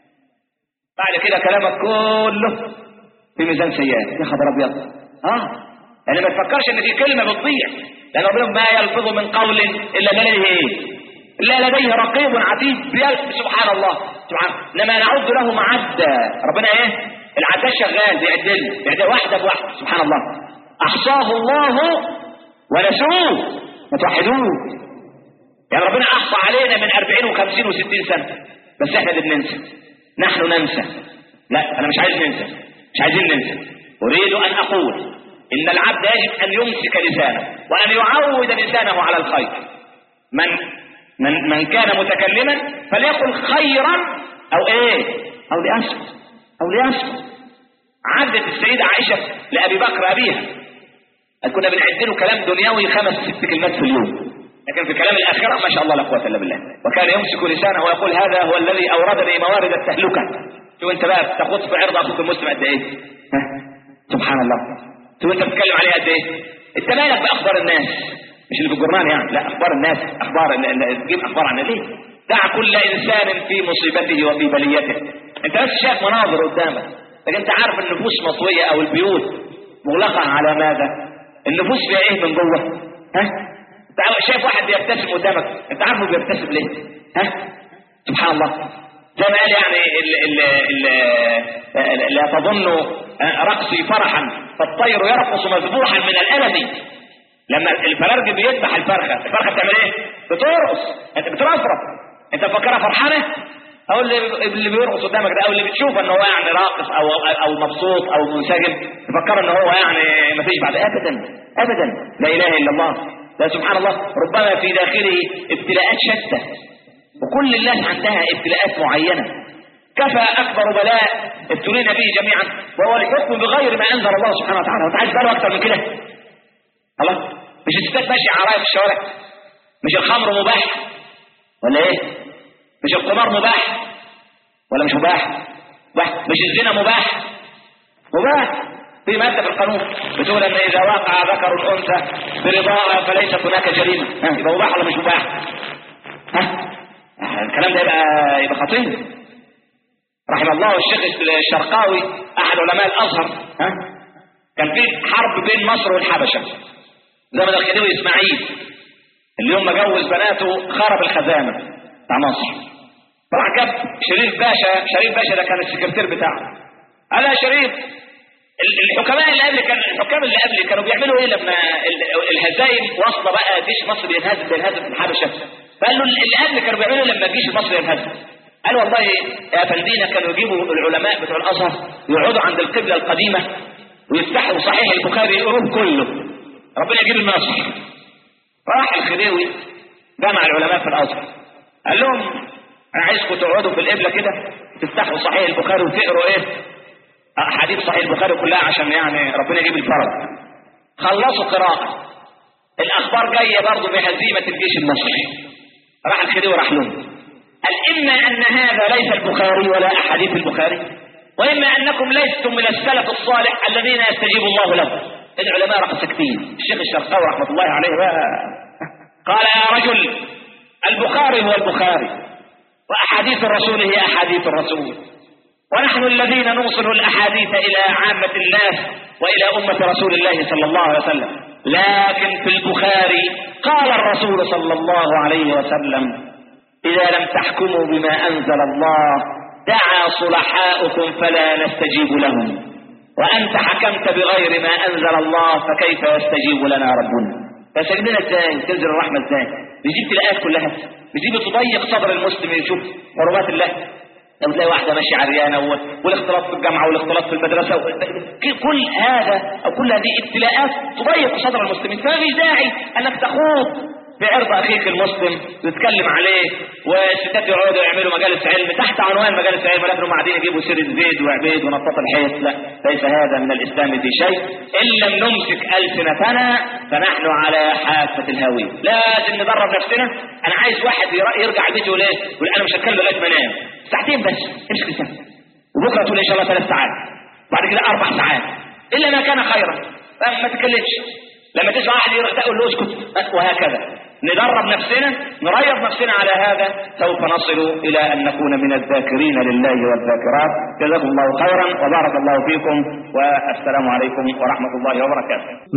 بعد كده كلامك كله في ميزان سيئات يا خبر أبيض اه يعني ما تفكرش ان في كلمة بتضيع لان ربنا ما يلفظ من قول الا لديه ايه الا لديه رقيب عتيد بيلف سبحان الله سبحان انما نعد له معدا ربنا ايه العداد شغال بيعدل بيعدل واحده بواحده سبحان الله احصاه الله ونسوه ما توحدوه يعني ربنا احصى علينا من 40 و50 و60 سنه بس احنا اللي بننسى نحن ننسى لا انا مش عايز ننسى مش عايزين ننسى اريد ان اقول ان العبد يجب ان يمسك لسانه وان يعود لسانه على الخير من من من كان متكلما فليقل خيرا او ايه او ليسكت او ليسكت عدت السيدة عائشة لأبي بكر أبيها كنا بنعد له كلام دنيوي خمس ست كلمات في اليوم لكن في كلام الآخرة ما شاء الله لا قوة إلا بالله وكان يمسك لسانه ويقول هذا هو الذي أوردني موارد التهلكة شوف أنت بقى تاخد في عرض أخوك المسلم قد إيه ها؟ سبحان الله شوف أنت بتتكلم عليه قد إيه أنت مالك بأخبار الناس مش اللي في الجرنان يعني لا أخبار الناس أخبار تجيب أخبار عن ليه دع كل إنسان في مصيبته وفي بليته أنت بس شايف مناظر قدامك لكن أنت عارف النفوس مطوية أو البيوت مغلقة على ماذا النفوس فيها إيه من جوه ها انت شايف واحد بيبتسم قدامك انت عارفه بيبتسم ليه ها سبحان الله زي ما قال يعني ال ال ال لا تظن رقصي فرحا فالطير يرقص مذبوحا من الالم لما الفرارج بيذبح الفرخه الفرخه بتعمل ايه بترقص انت بترفرف انت مفكرها فرحانه او اللي اللي بيرقص قدامك ده او اللي بتشوف ان هو يعني راقص او او مبسوط او منسجم تفكر ان هو يعني ما فيش بعد ابدا ابدا لا اله الا الله لا سبحان الله ربما في داخله ابتلاءات شتى وكل الناس عندها ابتلاءات معينة كفى أكبر بلاء ابتلينا به جميعا وهو الحكم بغير ما أنزل الله سبحانه وتعالى وانت عايز باله أكتر من كده الله مش الستات ماشية عرايا في الشوارع مش الخمر مباح ولا ايه مش القمار مباح ولا مش مباح مباح مش الزنا مباح مباح في مادة في القانون بتقول ان اذا وقع ذكر الانثى برضاها فليست هناك جريمة ها يبقى مباح ولا مش مباح ها الكلام ده يبقى يبقى خطير رحم الله الشيخ الشرقاوي احد علماء الازهر ها كان في حرب بين مصر والحبشه زمن الخديوي اسماعيل اللي يوم ما جوز بناته خرب الخزانه بتاع مصر راح جاب شريف باشا شريف باشا ده كان السكرتير بتاعه قال يا شريف الحكماء اللي قبل كان الحكام اللي قبل كانوا بيعملوا ايه لما الهزايم واصله بقى جيش مصر بينهزم بينهزم في الحبشه فقال له اللي قبل كانوا بيعملوا لما الجيش المصري ينهزم قال والله يا فندينا كانوا يجيبوا العلماء بتوع الازهر يقعدوا عند القبله القديمه ويفتحوا صحيح البخاري يقروه كله ربنا يجيب النصر راح الخديوي جمع العلماء في الازهر قال لهم انا عايزكم تقعدوا في القبله كده تفتحوا صحيح البخاري وتقروا ايه احاديث صحيح البخاري كلها عشان يعني ربنا يجيب الفرج خلصوا قراءه الاخبار جايه برضه بهزيمه الجيش المصري راح الخديوي راح لهم قال اما ان هذا ليس البخاري ولا احاديث البخاري واما انكم لستم من السلف الصالح الذين يستجيب الله لهم العلماء راحوا ساكتين الشيخ الشرقاوي رحمه الله عليه بقى قال يا رجل البخاري هو البخاري واحاديث الرسول هي احاديث الرسول ونحن الذين نوصل الاحاديث الى عامه الناس والى امه رسول الله صلى الله عليه وسلم لكن في البخاري قال الرسول صلى الله عليه وسلم إذا لم تحكموا بما أنزل الله دعا صلحاؤكم فلا نستجيب لهم وأنت حكمت بغير ما أنزل الله فكيف يستجيب لنا ربنا فيستجيب لنا ازاي تنزل الرحمة ازاي بيجيب الآيات كلها بيجيب تضيق صدر المسلم يشوف قربات الله لو تلاقي واحدة ماشية عريانة والاختلاط في الجامعة والاختلاط في المدرسة كل هذا أو كل هذه ابتلاءات تضيق صدر المسلمين فما فيش داعي أنك تخوض في عرض اخيك المسلم تتكلم عليه والستات يقعدوا يعملوا مجالس علم تحت عنوان مجالس علم ولكن هم قاعدين يجيبوا سيره زيد وعبيد ونطاط الحيط لا ليس هذا من الاسلام في شيء ان لم نمسك السنتنا فنحن على حافه الهاويه لازم ندرب نفسنا انا عايز واحد ير- يرجع البيت يقول ايه يقول انا مش هتكلم لغايه ما انام ساعتين بس امسك لسانك وبكره تقول ان شاء الله ثلاث ساعات بعد كده اربع ساعات الا ما كان خيرا فما تتكلمش لما تسمع واحد يروح تقول له اسكت وهكذا ندرب نفسنا نريض نفسنا على هذا سوف نصل الى ان نكون من الذاكرين لله والذاكرات جزاكم الله خيرا وبارك الله فيكم والسلام عليكم ورحمه الله وبركاته